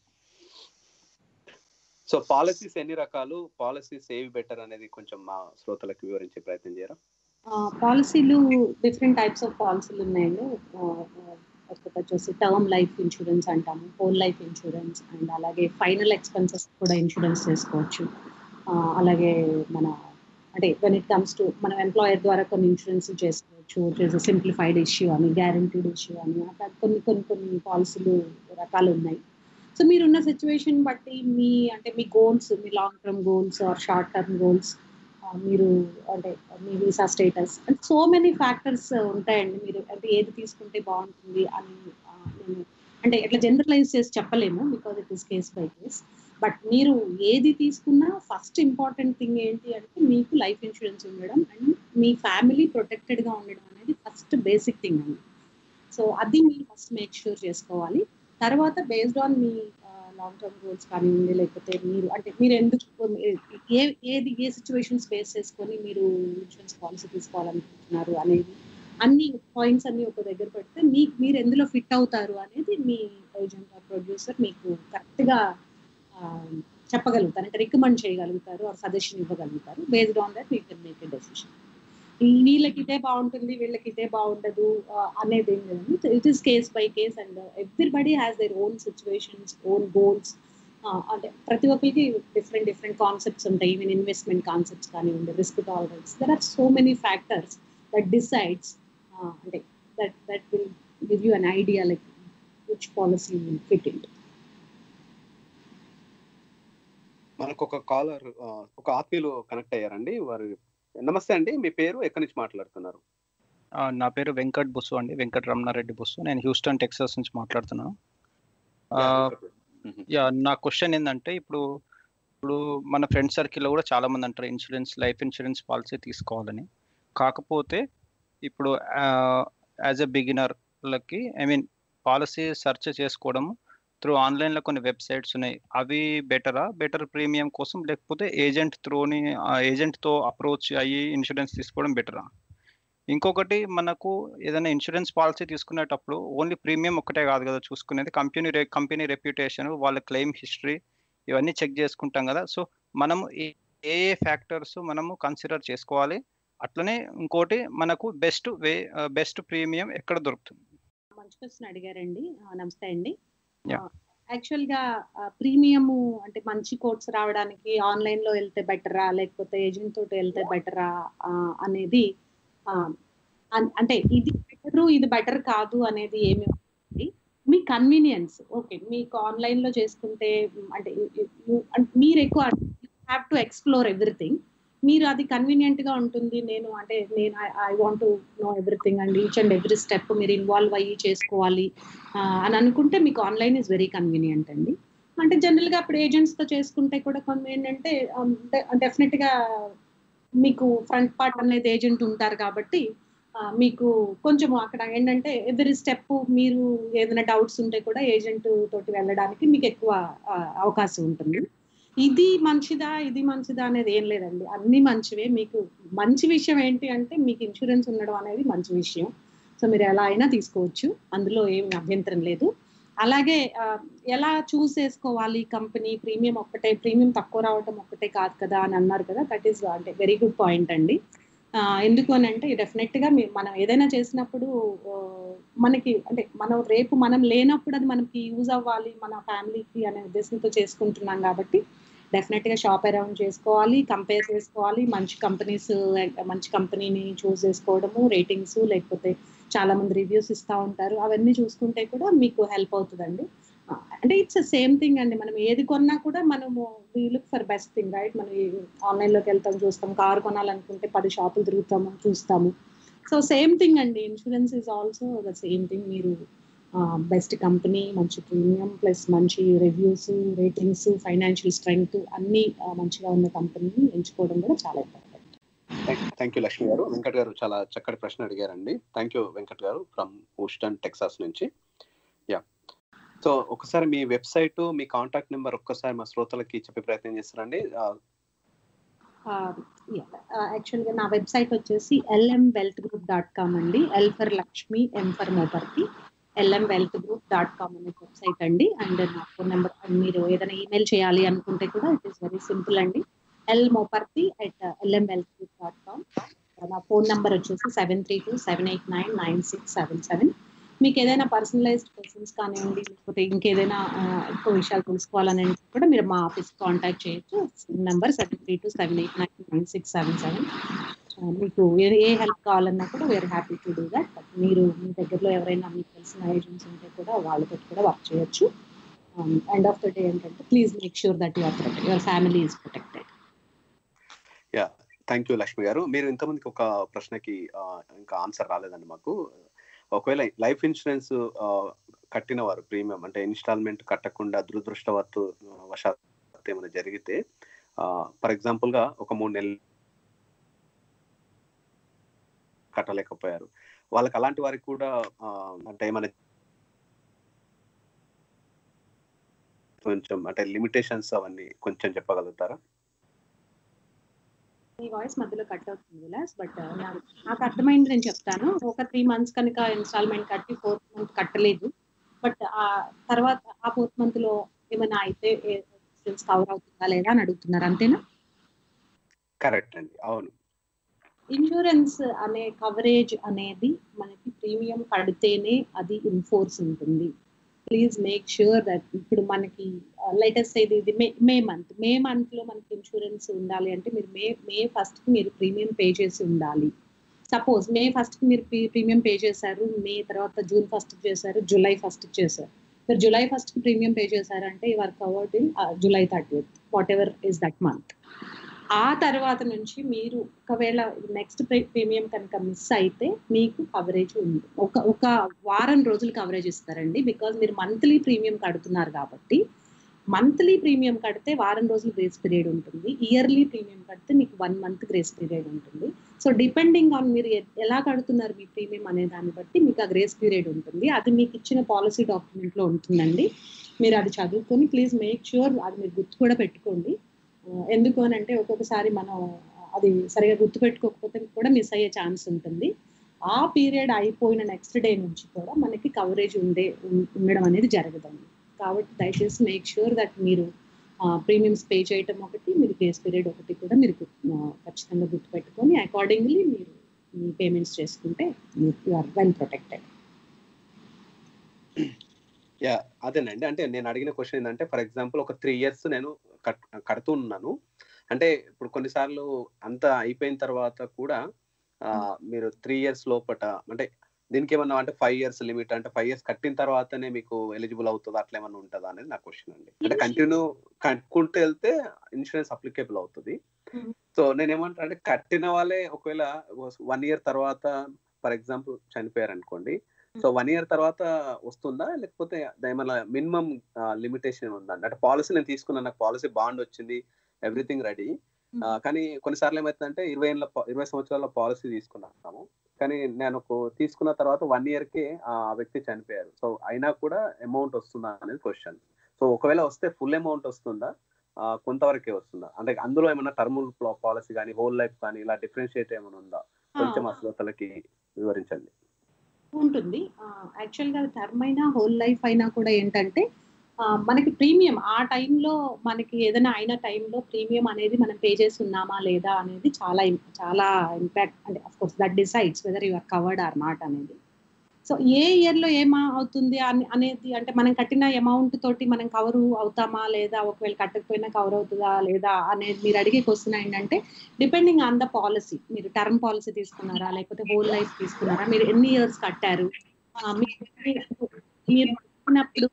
సో పాలసీస్ ఎన్ని రకాలు పాలసీస్ ఏవి బెటర్ అనేది కొంచెం మా శ్రోతలకు వివరించే ప్రయత్నం చేయరా పాలసీలు డిఫరెంట్ టైప్స్ ఆఫ్ పాలసీలు ఉన్నాయండి ఆ, ఆ, ఒకటి వచ్చేసి టర్మ్ లైఫ్ ఇన్సూరెన్స్ అంటాము హోల్ లైఫ్ ఇన్సూరెన్స్ అండ్ అలాగే ఫైనల్ ఎక్స్పెన్సెస్ కూడా ఇన్సూరెన్స్ చేసుకోవచ్చు ఆ, అలాగే మన అంటే వెన్ ఇట్ కమ్స్ టు మనం ఎంప్లాయర్ ద్వారా కొన్ని ఇన్సూరెన్స్ చేసుకోవచ్చు సింప్లిఫైడ్ ఇష్యూ అని గ్యారంటీడ్ ఇష్యూ అని అట్లా కొన్ని కొన్ని కొన్ని పాలసీలు రకాలు ఉన్నాయి సో మీరున్న సిచ్యువేషన్ బట్టి మీ అంటే మీ గోల్స్ మీ long term goals or short term goals మీరు అంటే మీ వీసా స్టేటస్ అంటే సో మెనీ ఫ్యాక్టర్స్ ఉంటాయండి మీరు అంటే ఏది తీసుకుంటే బాగుంటుంది అని ఆ, నేను అంటే ఎట్లా జనరలైజ్ చేసి చెప్పలేము because it is case by case but మీరు ఏది తీసుకున్నా ఫస్ట్ ఇంపార్టెంట్ థింగ్ ఏంటి అంటే మీకు లైఫ్ ఇన్సూరెన్స్ ఉండడం అండ్ మీ ఫ్యామిలీ ప్రొటెక్టెడ్గా ఉండడం అనేది ఫస్ట్ బేసిక్ థింగ్ అండి సో అది మీరు ఫస్ట్ మేక్ షూర్ చేసుకోవాలి తర్వాత బేస్డ్ ఆన్ మీ లాంగ్ టర్మ్ గోల్స్ కానివ్వండి లేకపోతే మీరు అంటే మీరు ఎందుకు ఏ ఏది ఏ సిచ్యువేషన్స్ బేస్ చేసుకొని మీరు ఇన్సూరెన్స్ పాలసీ తీసుకోవాలనుకుంటున్నారు అనేది అన్ని పాయింట్స్ అన్ని ఒక దగ్గర పెడితే మీకు మీరు ఎందులో ఫిట్ అవుతారు అనేది మీ ఏజెంట్ ప్రొడ్యూసర్ మీకు కరెక్ట్గా చెప్పగలుగుతారు అంటే రికమెండ్ చేయగలుగుతారు ఆర్ సజెషన్ ఇవ్వగలుగుతారు based on that you can make a decision వీళ్ళకి ఇదే బాగుంటుంది వీళ్ళకి ఇదే బాగుండదు అనేది ఏం లేదండి it is case by case and everybody has their own situations own goals అంటే ప్రతి ఒక్కరికి డిఫరెంట్ డిఫరెంట్ కాన్సెప్ట్స్ ఉంటాయి ఈవెన్ ఇన్వెస్ట్మెంట్ కాన్సెప్ట్స్ కానివ్వండి risk tolerance there are so many factors that decides అంటే that that will give you an idea like which policy fit in మనకు ఒక caller ఒక ఆత్మీయులు కనెక్ట్ అయ్యారండి వారు నమస్తే అండి మీ పేరు ఎక్కడి నుంచి మాట్లాడుతున్నారు నా పేరు వెంకట్ బుస్సు అండి వెంకట రమణారెడ్డి బుస్సు నేను హ్యూస్టన్ టెక్సాస్ నుంచి మాట్లాడుతున్నాను యా నా క్వశ్చన్ ఏంటంటే ఇప్పుడు ఇప్పుడు మన ఫ్రెండ్ సర్కిల్లో కూడా చాలా మంది అంటారు ఇన్సూరెన్స్ లైఫ్ ఇన్సూరెన్స్ పాలసీ తీసుకోవాలని కాకపోతే ఇప్పుడు యాజ్ ఎ బిగినర్లకి ఐ మీన్ పాలసీ సెర్చ్ చేసుకోవడం త్రూ ఆన్లైన్లో కొన్ని వెబ్సైట్స్ ఉన్నాయి అవి బెటరా బెటర్ ప్రీమియం కోసం లేకపోతే ఏజెంట్ త్రూని ఏజెంట్తో అప్రోచ్ అయ్యి ఇన్సూరెన్స్ తీసుకోవడం బెటరా ఇంకొకటి మనకు ఏదైనా ఇన్సూరెన్స్ పాలసీ తీసుకునేటప్పుడు ఓన్లీ ప్రీమియం ఒకటే కాదు కదా చూసుకునేది కంపెనీ కంపెనీ రెప్యుటేషన్ వాళ్ళ క్లెయిమ్ హిస్టరీ ఇవన్నీ చెక్ చేసుకుంటాం కదా సో మనం ఏ ఏ ఫ్యాక్టర్స్ మనము కన్సిడర్ చేసుకోవాలి అట్లనే ఇంకోటి మనకు బెస్ట్ వే బెస్ట్ ప్రీమియం ఎక్కడ దొరుకుతుంది మంచి క్వశ్చన్ అడిగారండి నమస్తే అండి Yeah. యాక్చువల్ గా ప్రీమియం అంటే మంచి కోర్స్ రావడానికి ఆన్లైన్ లో వెళ్తే బెటరా లేకపోతే ఏజెంట్ తోటి వెళ్తే బెటరా అనేది అంటే ఇది బెటర్ ఇది బెటర్ కాదు అనేది ఏమి మీ కన్వీనియన్స్ ఓకే మీకు ఆన్లైన్ లో చేసుకుంటే అంటే మీరు ఎక్కువ హ్యావ్ టు ఎక్స్ప్లోర్ ఎవ్రీథింగ్ మీరు అది కన్వీనియంట్ గా ఉంటుంది నేను అంటే నేను I want to know everything and each and every step మీరు ఇన్వాల్వ్ అయ్యి చేసుకోవాలి అని అనుకుంటే మీకు ఆన్లైన్ ఇస్ వెరీ కన్వీనియంట్ అండి అంటే జనరల్ గా ఇప్పుడు ఏజెంట్స్ తో చేసుకుంటే కూడా కొన్ని ఏంటంటే డెఫినెట్ గా మీకు ఫ్రంట్ పార్ట్ అనేది ఏజెంట్ ఉంటారు కాబట్టి మీకు కొంచెం అక్కడ ఏంటంటే ఎవ్రీ స్టెప్ మీరు ఏదైనా డౌట్స్ ఉంటే కూడా ఏజెంట్ తోటి వెళ్ళడానికి మీకు ఎక్కువ అవకాశం ఉంటుంది ఇది మంచిదా ఇది మంచిదా అనేది ఏం లేదండి అన్ని మంచివే మీకు మంచి విషయం ఏంటి అంటే మీకు ఇన్సూరెన్స్ ఉండడం అనేది మంచి విషయం సో మీరు ఎలా అయినా తీసుకోవచ్చు అందులో ఏమి అభ్యంతరం లేదు అలాగే ఎలా చూస్ చేసుకోవాలి కంపెనీ ప్రీమియం ఒక్కటే ప్రీమియం తక్కువ రావటం ఒక్కటే కాదు కదా అని అన్నారు కదా దట్ ఈస్ అంటే వెరీ గుడ్ పాయింట్ అండి ఎందుకు అని అంటే డెఫినెట్ గా మనం ఏదైనా చేసినప్పుడు మనకి అంటే మనం రేపు మనం లేనప్పుడు అది మనకి యూజ్ అవ్వాలి మన ఫ్యామిలీకి అనే ఉద్దేశంతో చేసుకుంటున్నాం కాబట్టి డెఫినెట్ గా షాప్ అరౌండ్ చేసుకోవాలి కంపేర్ చేసుకోవాలి మంచి కంపెనీస్ మంచి కంపెనీని చూస్ చేసుకోవడము రేటింగ్స్ లేకపోతే చాలా మంది రివ్యూస్ ఇస్తూ ఉంటారు అవన్నీ చూసుకుంటే కూడా మీకు హెల్ప్ అవుతుందండి అంటే ఇట్స్ సేమ్ థింగ్ అండి మనం ఏది కొన్నా కూడా మనము we look for best thing right మనం ఆన్లైన్లోకి వెళ్తాం చూస్తాం కారు కొనాలనుకుంటే పది షాపులు తిరుగుతాము చూస్తాము సో సేమ్ థింగ్ అండి insurance is also the same thing మీరు బెస్ట్ కంపెనీ మంచి ప్రీమియం ప్లస్ మంచి రివ్యూస్ రేటింగ్స్ ఫైనాన్షియల్ స్ట్రెంగ్త్ అన్ని మంచిగా ఉన్న కంపెనీని ఎంచుకోవడం కూడా చాలా ఇంపార్టెంట్ థ్యాంక్ యూ లక్ష్మి గారు వెంకట్ గారు చాలా చక్కటి ప్రశ్న అడిగారండి thank you Venkat garu from Houston Texas నుంచి యా సో ఒకసారి మీ వెబ్సైట్ మీ కాంటాక్ట్ నెంబర్ ఒక్కసారి మా శ్రోతలకి చెప్పే ప్రయత్నం చేస్తారండి యాక్చువల్గా నా వెబ్సైట్ వచ్చేసి LM wealth group dot com అండి L for Lakshmi M for Moparthi LM wealth group dot com అనే వెబ్సైట్ అండి అండ్ నా ఫోన్ నెంబర్ మీరు ఏదైనా ఈమెయిల్ చేయాలి అనుకుంటే కూడా ఇట్ ఈస్ వెరీ సింపుల్ అండి L Moparthi at LM wealth group dot com నా ఫోన్ నెంబర్ వచ్చేసి seven three two seven eight nine nine six seven seven మీకు ఏదైనా పర్సనలైజ్డ్ క్వశ్చన్స్ కానివ్వండి లేకపోతే ఇంకేదైనా ఎక్కువ విషయాలు తెలుసుకోవాలని కూడా మీరు మా ఆఫీస్ కాంటాక్ట్ చేయొచ్చు number seven three two seven eight nine nine six seven seven మీకు ఏ హెల్ప్ కావాలన్నా కూడా we're happy to do that మీరు మీ దగ్గరలో ఎవరైనా మీకు తెలిసిన ఏజెంట్స్ ఉంటే కూడా వాళ్ళతో కూడా వర్క్ చేయొచ్చు ఎండ్ ఆఫ్ ద డే ఏంటంటే please make sure that your protect your family is protected yeah thank you Lakshmi గారు మీరు ఇంతమందికి ఒక ప్రశ్నకి ఇంకా ఆన్సర్ రాలేదండి మాకు ఒకవేళ లైఫ్ ఇన్సూరెన్స్ కట్టిన వారు ప్రీమియం అంటే ఇన్స్టాల్మెంట్ కట్టకుండా దురదృష్టవత్తు వశాత్తు ఏమైనా జరిగితే ఫర్ ఎగ్జాంపుల్ గా ఒక మూడు నెలలు కట్టలేకపోయారు వాళ్ళకి అలాంటి వారికి కూడా అంటే ఏమైనా కొంచెం అంటే లిమిటేషన్స్ అవన్నీ కొంచెం చెప్పగలుగుతారా మీ వాయిస్ మధ్యలో కట్ అవుతుంది విలాస్ బట్ నాకు అర్థమైంది నేను చెప్తాను ఒక త్రీ మంత్స్ కనుక ఇన్స్టాల్మెంట్ కట్టి ఫోర్త్ మంత్ కట్టలేదు బట్ ఆ తర్వాత ఆ ఫోర్త్ మంత్ లో ఏమైనా అయితే కవర్ అవుతుందా లేదా అని అడుగుతున్నారు అంతేనా కరెక్ట్ అండి అవును ఇన్సూరెన్స్ అనే కవరేజ్ అనేది మనకి ప్రీమియం కడితేనే అది ఇన్ఫోర్స్ ఉంటుంది ప్లీజ్ మేక్ ష్యూర్ దట్ ఇప్పుడు మనకి లేటెస్ట్ ఇది ఇది మే మే మంత్ మే మంత్ లో మనకి ఇన్సూరెన్స్ ఉండాలి అంటే మీరు మే మే ఫస్ట్ కి మీరు ప్రీమియం పే చేసి ఉండాలి సపోజ్ మే ఫస్ట్ కి మీరు ప్రీమియం పే చేశారు మే తర్వాత జూన్ ఫస్ట్ చేశారు జూలై ఫస్ట్ చేశారు మీరు జూలై ఫస్ట్ కి ప్రీమియం పే చేశారంటే you are covered in July thirty whatever is that month ఆ తర్వాత నుంచి మీరు ఒకవేళ నెక్స్ట్ ప్రీమియం కనుక మిస్ అయితే మీకు కవరేజ్ ఉంది ఒక ఒక వారం రోజులు కవరేజ్ ఇస్తారండి బికాజ్ మీరు మంత్లీ ప్రీమియం కడుతున్నారు కాబట్టి మంత్లీ ప్రీమియం కడితే వారం రోజులు గ్రేస్ పీరియడ్ ఉంటుంది ఇయర్లీ ప్రీమియం కడితే మీకు వన్ మంత్ గ్రేస్ పీరియడ్ ఉంటుంది సో డిపెండింగ్ ఆన్ మీరు ఎలా కడుతున్నారు మీ ప్రీమియం అనే దాన్ని బట్టి మీకు ఆ గ్రేస్ పీరియడ్ ఉంటుంది అది మీకు ఇచ్చిన పాలసీ డాక్యుమెంట్లో ఉంటుందండి మీరు అది చదువుకొని ప్లీజ్ మేక్ ష్యూర్ అది మీరు గుర్తు కూడా పెట్టుకోండి ఎందుకు అని అంటే ఒక్కొక్కసారి మనం అది సరిగా గుర్తు పెట్టుకోకపోతే కూడా మిస్ అయ్యే ఛాన్స్ ఉంటుంది ఆ పీరియడ్ అయిపోయిన నెక్స్ట్ డే నుంచి కూడా మనకి కవరేజ్ ఉండే ఉండడం అనేది జరగదండి కాబట్టి దయచేసి మేక్ ష్యూర్ దట్ మీరు ప్రీమియమ్స్ పే చేయటం ఒకటి మీరు గ్రేస్ పీరియడ్ ఒకటి కూడా మీరు ఖచ్చితంగా గుర్తుపెట్టుకొని అకార్డింగ్లీ మీరు మీ పేమెంట్స్ చేసుకుంటే you are well protected yeah అదేనండి అంటే నేను అడిగిన క్వశ్చన్ ఏంటంటే ఫర్ ఎగ్జాంపుల్ ఒక త్రీ ఇయర్స్ నేను కడుతూ ఉన్నాను అంటే ఇప్పుడు కొన్నిసార్లు అంత అయిపోయిన తర్వాత కూడా మీరు త్రీ ఇయర్స్ లోపట అంటే దీనికి ఏమన్నా అంటే ఫైవ్ ఇయర్స్ లిమిట్ అంటే ఫైవ్ ఇయర్స్ కట్టిన తర్వాతనే మీకు ఎలిజిబుల్ అవుతుందా అట్లా ఏమన్నా ఉంటుందా అనేది నా క్వశ్చన్ అండి అంటే కంటిన్యూ కట్టుకుంటూ వెళ్తే ఇన్సూరెన్స్ అప్లికేబుల్ అవుతుంది సో నేను ఏమంటా అంటే కట్టిన వాళ్ళే ఒకవేళ వన్ ఇయర్ తర్వాత ఫర్ ఎగ్జాంపుల్ చనిపోయారు అనుకోండి సో వన్ ఇయర్ తర్వాత వస్తుందా లేకపోతే ఏమైనా మినిమం లిమిటేషన్ ఉందా అంటే పాలసీ నేను తీసుకున్నాను నాకు పాలసీ బాండ్ వచ్చింది ఎవ్రీథింగ్ రెడీ కానీ కొన్నిసార్లు ఏమవుతుందంటే ఇరవై ఏళ్ళ ఇరవై సంవత్సరాల పాలసీ తీసుకున్నాము కానీ నేను తీసుకున్న తర్వాత వన్ ఇయర్ కి ఆ వ్యక్తి చనిపోయారు సో అయినా కూడా అమౌంట్ వస్తుందా అనేది క్వశ్చన్ సో ఒకవేళ వస్తే ఫుల్ అమౌంట్ వస్తుందా కొంతవరకే వస్తుందా అంటే అందులో ఏమైనా టర్మ్ పాలసీ కానీ హోల్ లైఫ్ కానీ ఇలా డిఫరెన్షియేట్ ఏమైనా ఉందా కొంచెం ఆ శ్రోతలకి వివరించండి ఉంటుంది యాక్చువల్గా టర్మ్ అయినా హోల్ లైఫ్ అయినా కూడా ఏంటంటే మనకి ప్రీమియం ఆ టైంలో మనకి ఏదైనా అయిన టైంలో ప్రీమియం అనేది మనం పే చేసి ఉన్నామా లేదా అనేది చాలా చాలా ఇంపాక్ట్ అంటే of course that decides whether you're covered or not అనేది సో ఏ ఇయర్లో ఏమా అవుతుంది అనేది అంటే మనం కట్టిన అమౌంట్ తోటి మనం కవర్ అవుతామా లేదా ఒకవేళ కట్టకపోయినా కవర్ అవుతుందా లేదా అనేది మీరు అడిగే క్వశ్చన్ ఏంటంటే డిపెండింగ్ ఆన్ ద పాలసీ మీరు టర్మ్ పాలసీ తీసుకున్నారా లేకపోతే హోల్ లైఫ్ తీసుకున్నారా మీరు ఎన్ని ఇయర్స్ కట్టారు మీరు కట్టినప్పుడు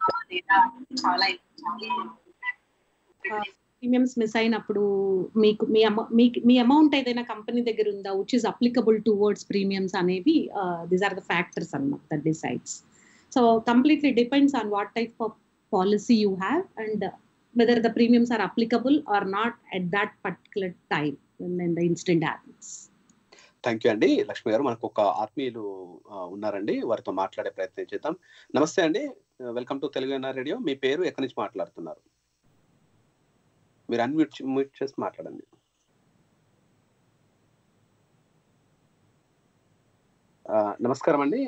ప్రీమియమ్స్ మిస్ అయినప్పుడు మీకు మీ మీకు మీ అమౌంట్ ఏదైనా కంపెనీ దగ్గర ఉందా which is applicable towards premiums అనేవి దీస్ ఆర్ ద ఫ్యాక్టర్స్ అనమాట that decides so completely depends on what type of policy you have and whether the premiums are applicable or not at that particular time the incident happens thank you అండి లక్ష్మి గారు మనకు ఒక ఆత్మీయులు ఉన్నారండి వారితో మాట్లాడే ప్రయత్నం చేద్దాం నమస్తే అండి వెల్కమ్ టు తెలుగు రేడియో మీ పేరు ఎక్కడి నుంచి మాట్లాడుతున్నారు మీరు అన్మ్యూట్ మ్యూట్ చేసి మాట్లాడండి నమస్కారం అండి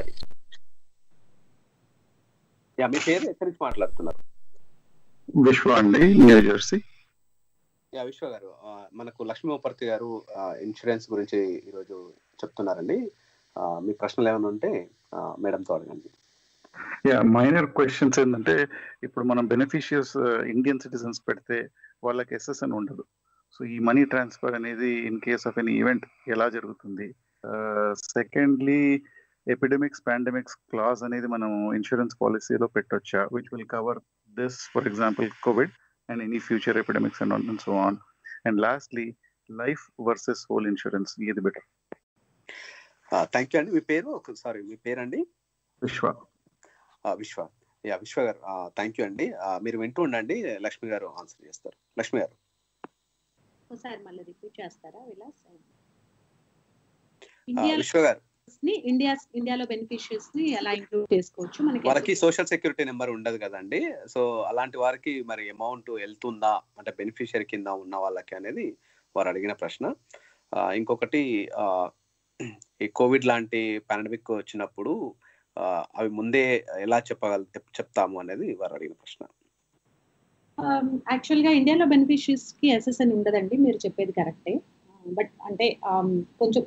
యా మీ పేరు ఎక్కడి నుంచి మాట్లాడుతున్నారు విశ్వ అండి న్యూ జెర్సీ యా విశ్వ గారు మనకు లక్ష్మీ ఉపర్తి గారు ఇన్సూరెన్స్ గురించి ఈరోజు చెప్తున్నారండి మీ ప్రశ్నలు ఏమైనా ఉంటే మేడంతో అడగండి యా మైనర్ క్వశ్చన్స్ ఏంటంటే ఇప్పుడు మనం బెనిఫిషియర్స్ ఇండియన్ సిటిజన్స్ పెడితే వాళ్ళకి ఎస్ఎస్ఎన్ ఉండదు సో ఈ మనీ ట్రాన్స్ఫర్ అనేది in case of any event ఎలా జరుగుతుంది సెకండ్లీ ఎపిడమిక్స్ పాండమిక్స్ క్లాస్ అనేది మనం ఇన్సూరెన్స్ పాలసీలో పెట్టొచ్చా which will cover this for example COVID and any future epidemics and and so on and lastly life versus whole insurance ఏది better thank you అండి మీ పేరు సారీ మీ పేరండి విశ్వ విశ్వ యా విశ్వ గారు థ్యాంక్ యూ అండి మీరు వింటూ ఉండండి లక్ష్మి గారు ఆన్సర్ చేస్తారు లక్ష్మి గారు ఒకసారి మళ్ళీ రిపీట్ చేస్తారా విలాస్ విశ్వ గారు ని ఇండియా ఇండియాలో బెనిఫిషియర్స్ ని ఎలా ఇంక్లూడ్ చేసుకోవచ్చు మనకి వారికి సోషల్ సెక్యూరిటీ నెంబర్ ఉండదు కదండి సో అలాంటి వారికి మరి అమౌంట్ వెళ్తుందా అంటే బెనిఫిషియరీ కింద ఉన్న వాళ్ళకి అనేది వారు అడిగిన ప్రశ్న ఆ, ఇంకొకటి ఆ, ఈ కోవిడ్ లాంటి పాండమిక్ వచ్చినప్పుడు ఆ, అవి ముందే ఎలా చెప్పగల చెప్తాము అనేది వారు అడిగిన ప్రశ్న యాక్చువల్ గా ఇండియాలో బెనిఫిషరీస్ కి ఎస్ఎస్ఎన్ ఉండదండి మీరు చెప్పేది కరెక్టే బట్ అంటే um, కొంచెం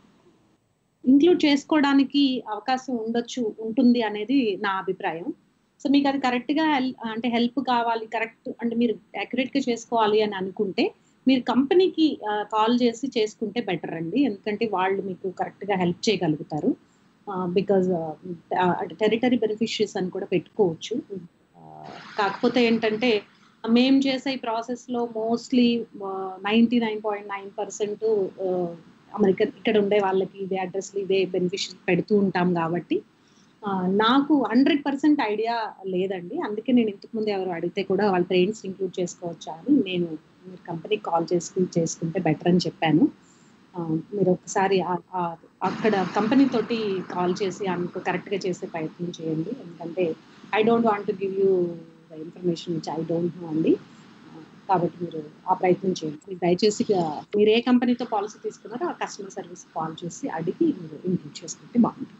ఇంక్లూడ్ చేసుకోవడానికి అవకాశం ఉండొచ్చు ఉంటుంది అనేది నా అభిప్రాయం సో మీకు అది కరెక్ట్ గా హెల్- అంటే హెల్ప్ కావాలి కరెక్ట్ అంటే మీరు యాక్యురేట్ గా చేసుకోవాలి అని అనుకుంటే మీరు కంపెనీకి కాల్ చేసి చేసుకుంటే బెటర్ అండి ఎందుకంటే వాళ్ళు మీకు కరెక్ట్ గా హెల్ప్ చేయగలుగుతారు బికాజ్ అంటే టెరిటరీ బెనిఫిషరీస్ అని కూడా పెట్టుకోవచ్చు ఆ, కాకపోతే ఏంటంటే మేము చేసే ఈ ప్రాసెస్ లో mostly ninety nine point nine percent America ఇక్కడ ఉండే వాళ్ళకి ఇదే అడ్రస్లు ఇదే బెనిఫిషియల్ పెడుతూ ఉంటాం కాబట్టి ఆ, నాకు హండ్రెడ్ పర్సెంట్ ఐడియా లేదండి అందుకే నేను ఇంతకు ముందు ఎవరు అడిగితే కూడా వాళ్ళ ట్రైన్స్ ఇంక్లూడ్ చేసుకోవచ్చా అని నేను మీరు కంపెనీకి కాల్ చేసుకుని చేసుకుంటే బెటర్ అని చెప్పాను ఆ, మీరు ఒకసారి ఆ- ఆ- అక్కడ కంపెనీ తోటి కాల్ చేసి అనుకో కరెక్ట్గా చేసే ప్రయత్నం చేయండి ఎందుకంటే I don't want to give you the information which I don't know అండి ఆ, కాబట్టి మీరు ఆ ప్రయత్నం చేయండి మీరు దయచేసి ఆ, మీరు ఏ కంపెనీతో పాలసీ తీసుకున్నారో ఆ కస్టమర్ సర్వీస్ కాల్ చేసి అడిగి మీరు ఇంక్లూడ్ చేసుకుంటే బాగుంటుంది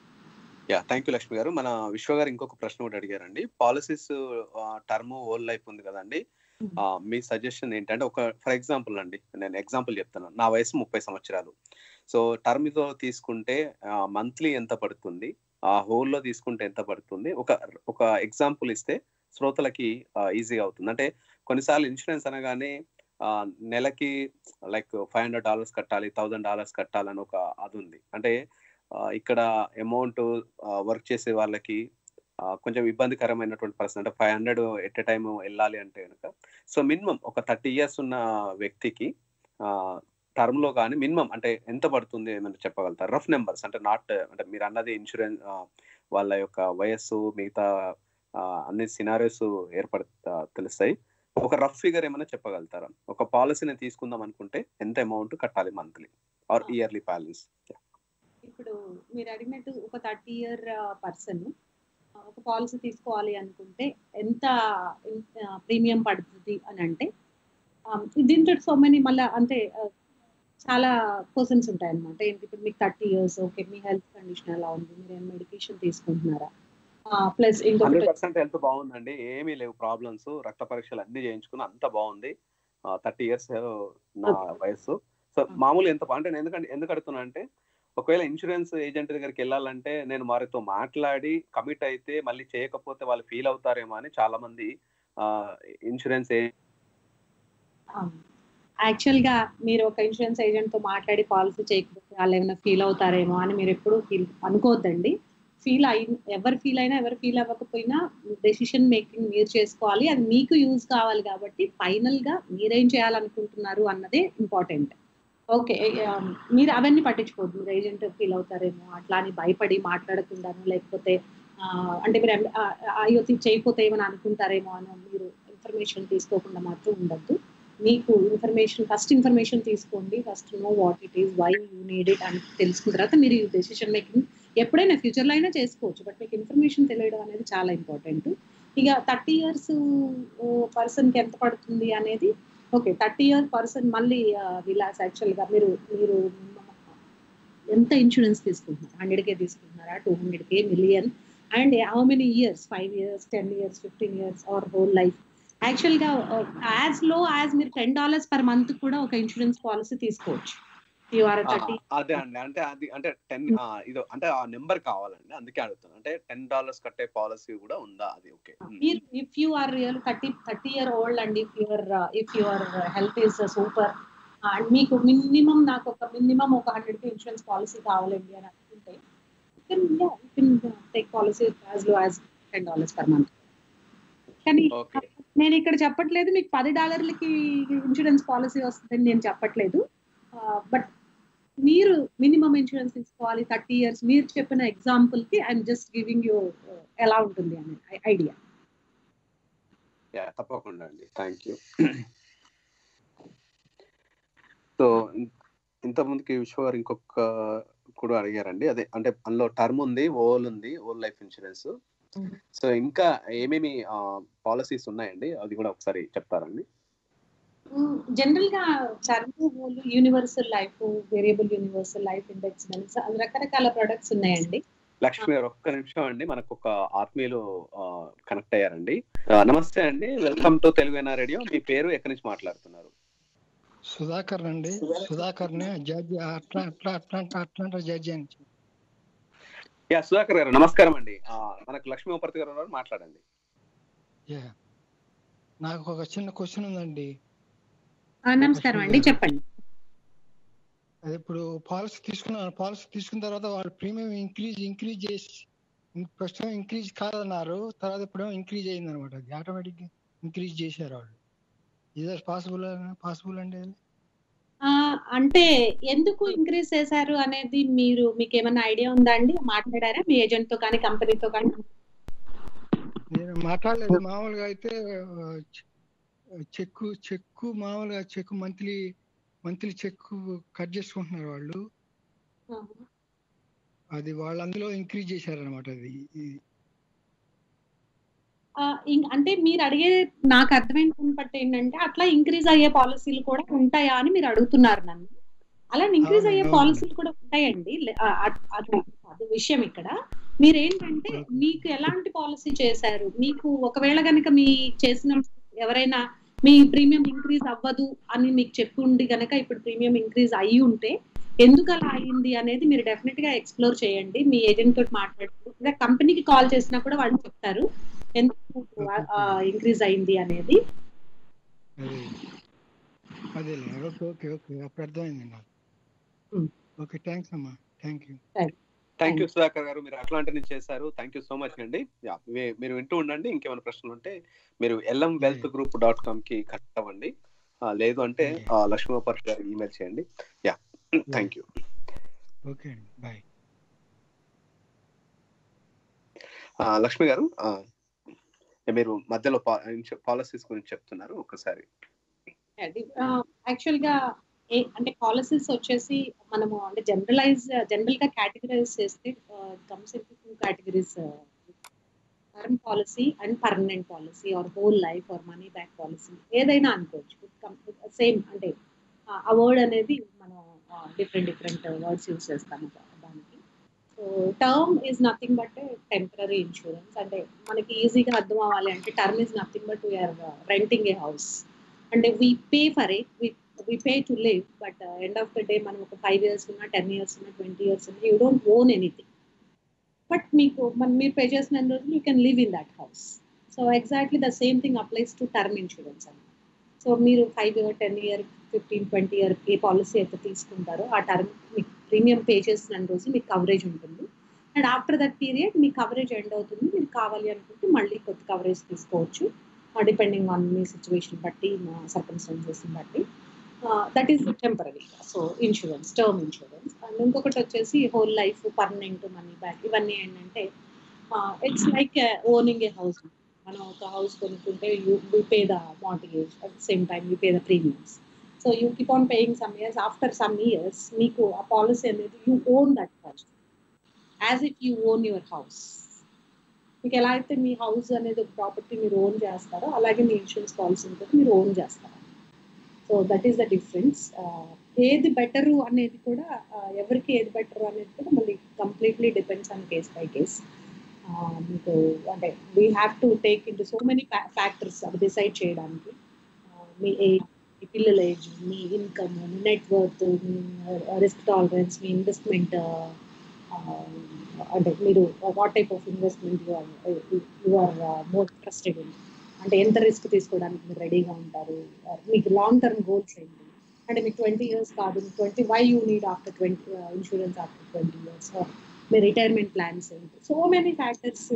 యా థ్యాంక్ యూ లక్ష్మి గారు మన విశ్వ గారు ఇంకొక ప్రశ్న కూడా అడిగారండి పాలసీస్ టర్మ్ ఓల్ లైఫ్ ఉంది కదండి ఆ, మీ సజెషన్ ఏంటంటే ఒక ఫర్ ఎగ్జాంపుల్ అండి నేను ఎగ్జాంపుల్ చెప్తాను నా వయసు ముప్పై సంవత్సరాలు సో టర్మ్ తో తీసుకుంటే మంత్లీ ఎంత పడుతుంది ఆ whole లో తీసుకుంటే ఎంత పడుతుంది ఒక ఒక ఎగ్జాంపుల్ ఇస్తే శ్రోతలకి ఈజీగా అవుతుంది అంటే కొన్నిసార్లు ఇన్సూరెన్స్ అనగానే ఆ, నెలకి లైక్ ఫైవ్ హండ్రెడ్ డాలర్స్ కట్టాలి థౌజండ్ డాలర్స్ కట్టాలని ఒక అది ఉంది అంటే ఆ, ఇక్కడ అమౌంట్ వర్క్ చేసే వాళ్ళకి ఆ, కొంచెం ఇబ్బందికరమైనటువంటి పరిస్థితి అంటే five hundred at a time వెళ్ళాలి అంటే కనుక సో మినిమం ఒక థర్టీ ఇయర్స్ ఉన్న వ్యక్తికి టర్మ్ లో కానీ మినిమం అంటే ఎంత పడుతుంది ఏమైనా చెప్పగలుగుతారు రఫ్ నెంబర్స్ అంటే నాట్ అంటే మీరు అన్నది ఇన్సూరెన్స్ వాళ్ళ యొక్క వయస్సు మిగతా ఆ, అన్ని సినారియోస్ ఏర్పడ తెలుస్తాయి ఒక రఫ్ ఫిగర్ ఏమైనా చెప్పగలుగుతారా ఒక పాలసీని తీసుకుందాం అనుకుంటే ఎంత అమౌంట్ కట్టాలి మంత్లీ ఆర్ ఇయర్లీ బ్యాలెన్స్ ఇప్పుడు మీరు అడిగినట్టు ఒక థర్టీ ఇయర్ పర్సన్ ఒక పాలసీ తీసుకోవాలి అనుకుంటే ఎంత ప్రీమియం పడుతుంది అని అంటే ఆ, దీంతో సో మెనీ మళ్ళీ అంటే ఆ, చాలా పర్సన్స్ ఉంటాయి అనమాట ఏంటి ఇప్పుడు మీకు థర్టీ ఇయర్స్ ఓకే మీ హెల్త్ కండిషన్ ఎలా ఉంది మీరు ఏం మెడికేషన్ తీసుకుంటున్నారా ప్లస్ హండ్రెడ్ ఇంకొకటి పర్సెంట్ హెల్త్ బాగుందండి ఏమీ లేవు ప్రాబ్లమ్స్ రక్త పరీక్షలు అన్ని చేయించుకుని అంత బాగుంది థర్టీ ఇయర్స్ నా వయస్సు సో మామూలు ఎంత అంటే నేను ఎందుకంటే ఎందుకు అడుగుతున్నా అంటే ఒకవేళ ఇన్సూరెన్స్ ఏజెంట్ దగ్గరికి వెళ్ళాలంటే నేను వారితో మాట్లాడి కమిట్ అయితే మళ్ళీ చేయకపోతే వాళ్ళు ఫీల్ అవుతారేమో అని చాలా మంది ఇన్సూరెన్స్ యాక్చువల్ గా మీరు ఒక ఇన్సూరెన్స్ ఏజెంట్ తో మాట్లాడి పాలసీ చేయకపోతే వాళ్ళు ఏమైనా ఫీల్ అవుతారేమో అని మీరు ఎప్పుడు ఫీల్ అనుకోవద్దండి ఫీల్ అయి ఎవరు ఫీల్ అయినా ఎవరు ఫీల్ అవ్వకపోయినా డెసిషన్ మేకింగ్ మీరు చేసుకోవాలి అది మీకు యూజ్ కావాలి కాబట్టి ఫైనల్ గా మీరేం చేయాలనుకుంటున్నారు అన్నదే ఇంపార్టెంట్ ఓకే మీరు అవన్నీ పట్టించుకోవద్దు మీరు ఏజెంట్ ఫీల్ అవుతారేమో అట్లా అని భయపడి మాట్లాడకుండాను లేకపోతే ఆ, అంటే మీరు ఎం- ఆ, అయ్యో తీ- చేయకపోతే ఏమైనా అనుకుంటారేమో అని మీరు ఇన్ఫర్మేషన్ తీసుకోకుండా మాత్రం ఉండద్దు మీకు ఇన్ఫర్మేషన్ ఫస్ట్ ఇన్ఫర్మేషన్ తీసుకోండి first know what it is why you need it అని తెలుసుకున్న తర్వాత మీరు డెసిషన్ మేకింగ్ ఎప్పుడైనా ఫ్యూచర్లో అయినా చేసుకోవచ్చు బట్ మీకు ఇన్ఫర్మేషన్ తెలియడం అనేది చాలా ఇంపార్టెంట్ ఇక థర్టీ ఇయర్స్ పర్సన్కి ఎంత పడుతుంది అనేది ఓకే థర్టీ ఇయర్ పర్సన్ మళ్ళీ విలాస్ యాక్చువల్గా మీరు మీరు ఎంత ఇన్సూరెన్స్ తీసుకుంటున్నారు హండ్రెడ్ కే తీసుకుంటున్నారా two hundred K million and how many years five years ten years fifteen years or whole life యాక్చువల్గా యాజ్ లో యాజ్ మీరు టెన్ డాలర్స్ పర్ మంత్ కూడా ఒక ఇన్సూరెన్స్ పాలసీ తీసుకోవచ్చు యు ఆర్ థర్టీ అదే అండి అంటే అది అంటే టెన్ ఇది అంటే ఆ నెంబర్ కావాలండి అందుకే అడుగుతాను అంటే టెన్ డాలర్స్ కట్టే పాలసీ కూడా ఉందా అది ఓకే మీరు if you are real thirty thirty year old and if your if your health is super and మీకు మినిమం నాకు ఒక మినిమం ఒక హండ్రెడ్ కి ఇన్సూరెన్స్ పాలసీ కావాలండి అని అనుకుంటే take policy as low as ten dollars per month కానీ okay నేను ఇక్కడ చెప్పట్లేదు మీకు పది డాలర్లకి ఇన్సూరెన్స్ పాలసీ వస్తుందని నేను చెప్పట్లేదు బట్ మీరు మినిమం ఇన్సూరెన్స్ తీసుకోవాలి థర్టీ ఇయర్స్ మీరు చెప్పిన ఎగ్జాంపుల్ కి ఐఎమ్ జస్ట్ గివింగ్ యూ ఎలా ఉంటుంది అనే ఐడియా యా తప్పకుండా అండి థ్యాంక్ యూ సో ఇంత ముందుకి విశ్వ గారు ఇంకొక కూడా అడిగారండి అదే అంటే అందులో టర్మ్ ఉంది ఓల్ ఉంది ఓల్ లైఫ్ ఇన్సూరెన్స్ సో ఇంకా ఏమేమి పాలసీస్ ఉన్నాయండి అది కూడా ఒకసారి చెప్తారండి జనరల్ గా term universal life variable universal life index అని రకరకాల ప్రొడక్ట్స్ ఉన్నాయండి లక్ష్మి గారు ఒక్క నిమిషం అండి మనకు ఒక ఆత్మీయులు కనెక్ట్ అయ్యారండి ఆ, నమస్తే అండి వెల్కమ్ టు తెలుగు రేడియో మీ పేరు ఎక్కడి నుంచి మాట్లాడుతున్నారు సుధాకర్ అండి సుధాకర్ ని జడ్జి అట్లా అట్లా అట్లాంటి అట్లాంటి జడ్జి అని యా సుధాకర్ గారు నమస్కారం అండి ఆ, మనకు లక్ష్మీ ఉపర్తి గారు ఉన్నారు మాట్లాడండి యా. నాకు ఒక చిన్న క్వశ్చన్ ఉందండి ఆ, నమస్కారం అండి చెప్పండి అది ఇప్పుడు పాలసీ తీసుకున్నాను పాలసీ తీసుకున్న తర్వాత వాళ్ళు ప్రీమియం ఇంక్రీజ్ ఇంక్రీజ్ చేసి ఫస్ట్ ఇంక్రీజ్ కాదన్నారు తర్వాత ఇప్పుడేమో ఇంక్రీజ్ అయింది అనమాట అది ఆటోమేటిక్ ఇంక్రీజ్ చేశారు వాళ్ళు ఇది పాసిబుల్ పాసిబుల్ అండి అది? ఆ, అంటే ఎందుకు ఇంక్రీజ్ చేశారు అనేది మీరు మీకు ఏమైనా ఐడియా ఉందా అండి మాట్లాడారా మీ ఏజెంట్ తో కానీ కంపెనీతో కానీ నేను మాట్లాడలేదు మామూలుగా అయితే ఆ, చె- చెక్కు చెక్కు మామూలుగా cheque monthly monthly cheque cut చేసుకుంటున్నారు వాళ్ళు అది వాళ్ళు అందులో ఇంక్రీజ్ చేశారనమాట అది ఇది ఆ, ఇం- అంటే మీరు అడిగే నాకు అర్థమైన దాన్ని బట్టి ఏంటంటే అట్లా ఇంక్రీజ్ అయ్యే పాలసీలు కూడా ఉంటాయా అని మీరు అడుగుతున్నారు నన్ను అలా ఇంక్రీజ్ అయ్యే అవునండి, పాలసీలు కూడా ఉంటాయండి లే- ఆ, అ- అది అది విషయం ఇక్కడ మీరేంటంటే మీకు ఎలాంటి పాలసీ చేశారు మీకు ఒకవేళ కనుక మీ చేసిన ఎవరైనా మీ ప్రీమియం ఇంక్రీజ్ అవ్వదు అని మీకు చెప్పి ఉండి గనక ఇప్పుడు ప్రీమియం ఇంక్రీజ్ అయ్యి ఉంటే ఎందుకు అలా అయ్యింది అనేది మీరు డెఫినెట్ గా ఎక్స్ప్లోర్ చేయండి మీ ఏజెంట్ తోటి మాట్లాడుతూ లేదా కంపెనీకి కాల్ చేసినా కూడా వాళ్ళు చెప్తారు ఎందుకు ఇంక్రీజ్ అయింది అనేది అదే అదేలే ఓకే ఓకే ఓకే అప్పుడు అర్థమైంది నాకు Hmm. ఓకే థ్యాంక్స్ అమ్మా thank you thank you Sudhakar garu మీరు అట్లాంటి నుంచి చేశారు థ్యాంక్ యూ సో మచ్ అండి యా మీ- మీరు వింటూ ఉండండి ఇంకేమైనా ప్రశ్నలు ఉంటే మీరు LM wealth group dot com కి కనెక్ట్ అవ్వండి ఆ, లేదు అంటే ఆ, లక్ష్మీపర్ గారు ఈమెయిల్ చేయండి యా థ్యాంక్ యూ ఓకే అండి బాయ్ లక్ష్మి గారు ఆ, మీరు మధ్యలో పాలసీస్ గురించి చెప్తున్నారు ఒకసారి అది యాక్చువల్ గా ఏ అంటే పాలసీస్ వచ్చేసి మనము అంటే జనరలైజ్ జనరల్ గా కేటగిరైజ్ చేస్తే comes in two categories term policy and permanent policy or whole life or money back policy ఏదైనా అనుకోవచ్చు సేమ్ అంటే ఆ వర్డ్ అనేది మనం డిఫరెంట్ డిఫరెంట్ వర్డ్స్ యూజ్ చేస్తాము దానికి so term is nothing but temporary insurance అంటే మనకి ఈజీగా అర్థం అవ్వాలి అంటే term is nothing but we're renting a house అంటే we pay for it we pay to live but end of the day మనం ఒక ఫైవ్ ఇయర్స్ ఉన్నా టెన్ ఇయర్స్ ఉన్నా ట్వంటీ ఇయర్స్ ఉన్నా you don't own anything but మీకు మన మీరు pay చేసిన రోజులు you can live in that house so exactly the same thing applies to term insurance అని సో మీరు five year ten year fifteen twenty year ఏ policy అయితే తీసుకుంటారో ఆ టర్మ్ మీకు ప్రీమియం పే చేసిన రోజు మీకు కవరేజ్ ఉంటుంది అండ్ ఆఫ్టర్ దట్ పీరియడ్ మీ కవరేజ్ ఎండ్ అవుతుంది మీరు కావాలి అనుకుంటే మళ్ళీ కొత్త కవరేజ్ తీసుకోవచ్చు డిపెండింగ్ ఆన్ మీ సిచ్యువేషన్ బట్టి మా సర్కమ్స్టాన్సెస్ బట్టి that is temporary so insurance term insurance and ఇంకొకటి వచ్చేసి whole life permanent money back ఇవన్నీ ఏంటంటే it's like owning a house మనం ఒక హౌస్ కొనుక్కుంటే you you pay the mortgage at the same time you pay the premiums so you keep on paying some years after some years మీకు ఆ policy అనేది you own that house as if you own your house మీకు ఎలా అయితే మీ house అనేది ఒక property మీరు own చేస్తారో అలాగే మీ ఇన్సూరెన్స్ పాలసీ ఉంటుంది మీరు ఓన్ చేస్తారు so that is the difference ఏది బెటరు అనేది కూడా ఎవరికి ఏది బెటర్ అనేది కూడా మళ్ళీ completely depends on case by case మీకు అంటే we have to take in so many factors అవి డిసైడ్ చేయడానికి మీ ఏజ్ మీ పిల్లల ఏజ్ మీ ఇన్కమ్ మీ నెట్వర్త్ మీ రిస్క్ టాలరెన్స్ మీ ఇన్వెస్ట్మెంట్ అంటే మీరు what type of investment you are more interested in అంటే ఎంత రిస్క్ తీసుకోవడానికి మీరు రెడీగా ఉంటారు మీకు లాంగ్ టర్మ్ గోల్స్ ఏంటి అంటే మీకు ట్వంటీ ఇయర్స్ కాదు twenty why you need after twenty insurance after twenty years మీ రిటైర్మెంట్ ప్లాన్స్ ఏంటి సో మెనీ ఫ్యాక్టర్స్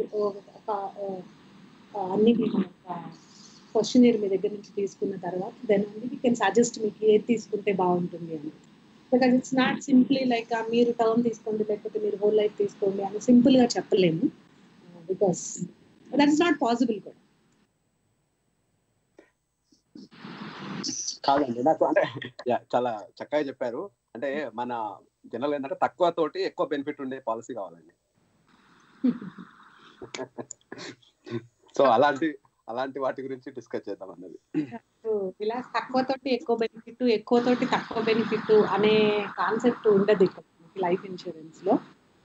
అన్ని మేము క్వశ్చన్ మీ దగ్గర నుంచి తీసుకున్న తర్వాత then only we can suggest మీకు ఏది తీసుకుంటే బాగుంటుంది అని because it's not simply like మీరు టర్మ్ తీసుకోండి లేకపోతే మీరు హోల్ లైఫ్ తీసుకోండి అని సింపుల్గా చెప్పలేము because that is not possible కూడా కాదండి నాకు అంటే చాలా చక్కగా చెప్పారు అంటే మన జనరల్ ఏంటంటే తక్కువ తోటి ఎక్కువ బెనిఫిట్ ఉండే పాలసీ కావాలండి సో అలాంటి అలాంటి వాటి గురించి డిస్కస్ చేద్దాం అన్నది ఇలా తక్కువ తోటి ఎక్కువ బెనిఫిట్ ఎక్కువ తోటి తక్కువ బెనిఫిట్ అనే కాన్సెప్ట్ ఉండదు ఇక్కడ లైఫ్ ఇన్సూరెన్స్ లో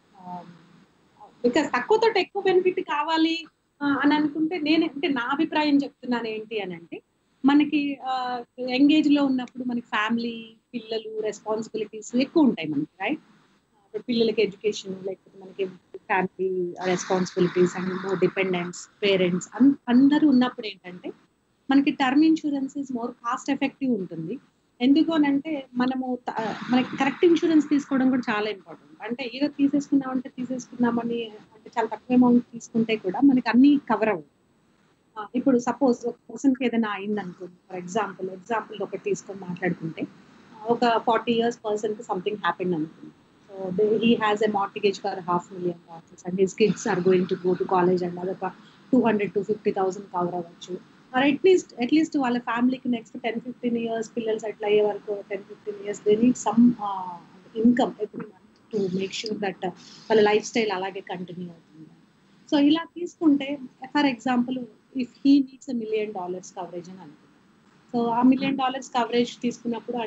బికాస్ తక్కువ తోటి ఎక్కువ బెనిఫిట్ కావాలి ఆ, అని అనుకుంటే నేను అంటే నా అభిప్రాయం చెప్తున్నాను ఏంటి అని అంటే మనకి ఎంగేజ్ లో ఉన్నప్పుడు మనకి ఫ్యామిలీ పిల్లలు రెస్పాన్సిబిలిటీస్ ఎక్కువ ఉంటాయి మనకి రైట్ పిల్లలకి ఎడ్యుకేషన్ లేకపోతే మనకి family responsibilities and more dependents parents అందరూ ఉన్నప్పుడు ఏంటంటే మనకి term insurance is more cost effective ఉంటుంది ఎందుకు అని అంటే మనము త- మనకి కరెక్ట్ ఇన్సూరెన్స్ తీసుకోవడం కూడా చాలా ఇంపార్టెంట్ అంటే ఏదో తీసేసుకున్నామంటే తీసేసుకున్నామని అంటే చాలా తక్కువ అమౌంట్ తీసుకుంటే కూడా మనకి అన్ని కవర్ అవ్వదు ఆ, ఇప్పుడు సపోజ్ ఒక పర్సన్కి ఏదైనా అయింది అనుకోండి ఫర్ ఎగ్జాంపుల్ ఎగ్జాంపుల్ ఒకటి తీసుకొని మాట్లాడుకుంటే ఆ, ఒక ఫార్టీ ఇయర్స్ పర్సన్కి సంథింగ్ హ్యాపెండ్ అనుకోండి so he has a mortgage for half million dollars and his kids are going to go to college and అదొక two hundred to fifty thousand cover అవ్వచ్చు or at least at least వాళ్ళ ఫ్యామిలీకి next ten fifteen years పిల్లలు సెటిల్ అయ్యే వరకు ten fifteen years they need some income every month to make sure that వాళ్ళ lifestyle అలాగే కంటిన్యూ అవుతుంది సో ఇలా తీసుకుంటే for example if he needs a million dollars coverage అని అనుకుంటాం సో ఆ మిలియన్ డాలర్స్ కవరేజ్ తీసుకున్నప్పుడు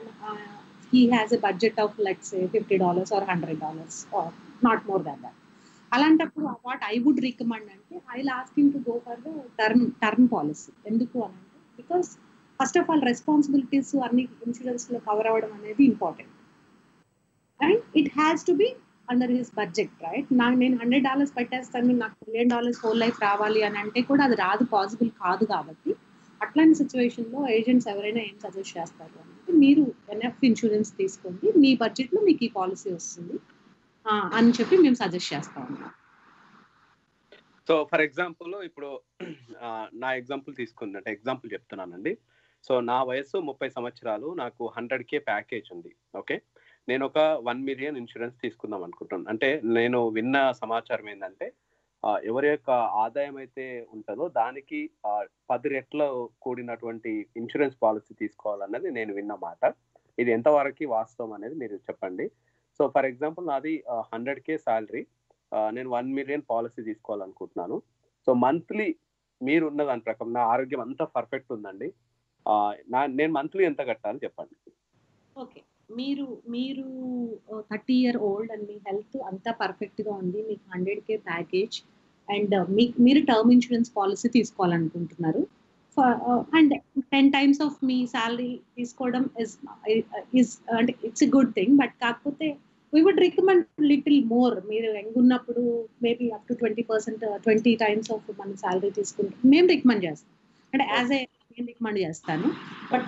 he has a budget of let's fifty dollars or hundred dollars not more than that అలాంటప్పుడు what I would recommend అంటే I asking to go for the term term policy ఎందుకు అని అంటే because first of all responsibilities అన్ని insurance లో cover అవ్వడం అనేది important and it has to be under his budget right నాకు నేను హండ్రెడ్ డాలర్స్ పెట్టేస్తాను నాకు మిలియన్ డాలర్స్ హోల్ లైఫ్ రావాలి అని అంటే కూడా అది రాదు పాసిబుల్ కాదు కాబట్టి అట్లాంటి సిచ్యువేషన్ లో ఏజెంట్స్ ఎవరైనా ఏం సజెస్ట్ చేస్తారు అంటే మీరు ఎన్ఎఫ్ ఇన్సూరెన్స్ తీసుకోండి మీ బడ్జెట్ లో మీకు ఈ పాలసీ వస్తుంది ఆ, అని చెప్పి మేము సజెస్ట్ చేస్తాం సో ఫర్ ఎగ్జాంపుల్ ఇప్పుడు ఆ, నా ఎగ్జాంపుల్ తీసుకున్నట్టు ఎగ్జాంపుల్ చెప్తున్నానండి సో నా వయసు ముప్పై సంవత్సరాలు నాకు హండ్రెడ్ కే ప్యాకేజ్ ఉంది ఓకే నేను ఒక వన్ మిలియన్ ఇన్సూరెన్స్ తీసుకుందాం అనుకుంటున్నాను అంటే నేను విన్న సమాచారం ఏంటంటే ఆ, ఎవరి యొక్క ఆదాయం అయితే ఉంటుందో దానికి ఆ, పది రెట్ల కూడినటువంటి ఇన్సూరెన్స్ పాలసీ తీసుకోవాలన్నది నేను విన్న మాట ఇది ఎంతవరకు వాస్తవం అనేది మీరు చెప్పండి సో ఫర్ ఎగ్జాంపుల్ నాది హండ్రెడ్ కే శాలరీ నేను వన్ మిలియన్ పాలసీ తీసుకోవాలనుకుంటున్నాను సో మంత్లీ మీరు ఉన్న దాని ప్రకారం నా ఆరోగ్యం అంతా పర్ఫెక్ట్ ఉందండి ఆ, నా నేను మంత్లీ ఎంత కట్టాలి చెప్పండి ఓకే మీరు మీరు థర్టీ ఇయర్ ఓల్డ్ అండ్ మీ హెల్త్ అంతా పర్ఫెక్ట్ గా ఉంది మీకు హండ్రెడ్ కే ప్యాకేజ్ అండ్ మీ మీరు టర్మ్ ఇన్సూరెన్స్ పాలసీ తీసుకోవాలనుకుంటున్నారు అండ్ టెన్ టైమ్స్ ఆఫ్ మీ శాలరీ తీసుకోవడం ఇస్ ఇస్ అంటే it's a good thing but కాకపోతే we would recommend little more మీరు యంగ్ ఉన్నప్పుడు maybe up to twenty percent twenty times of మన శాలరీ తీసుకుంటే మేము రికమెండ్ చేస్తాం అంటే యాజ్ ఏ నేను రికమెండ్ చేస్తాను but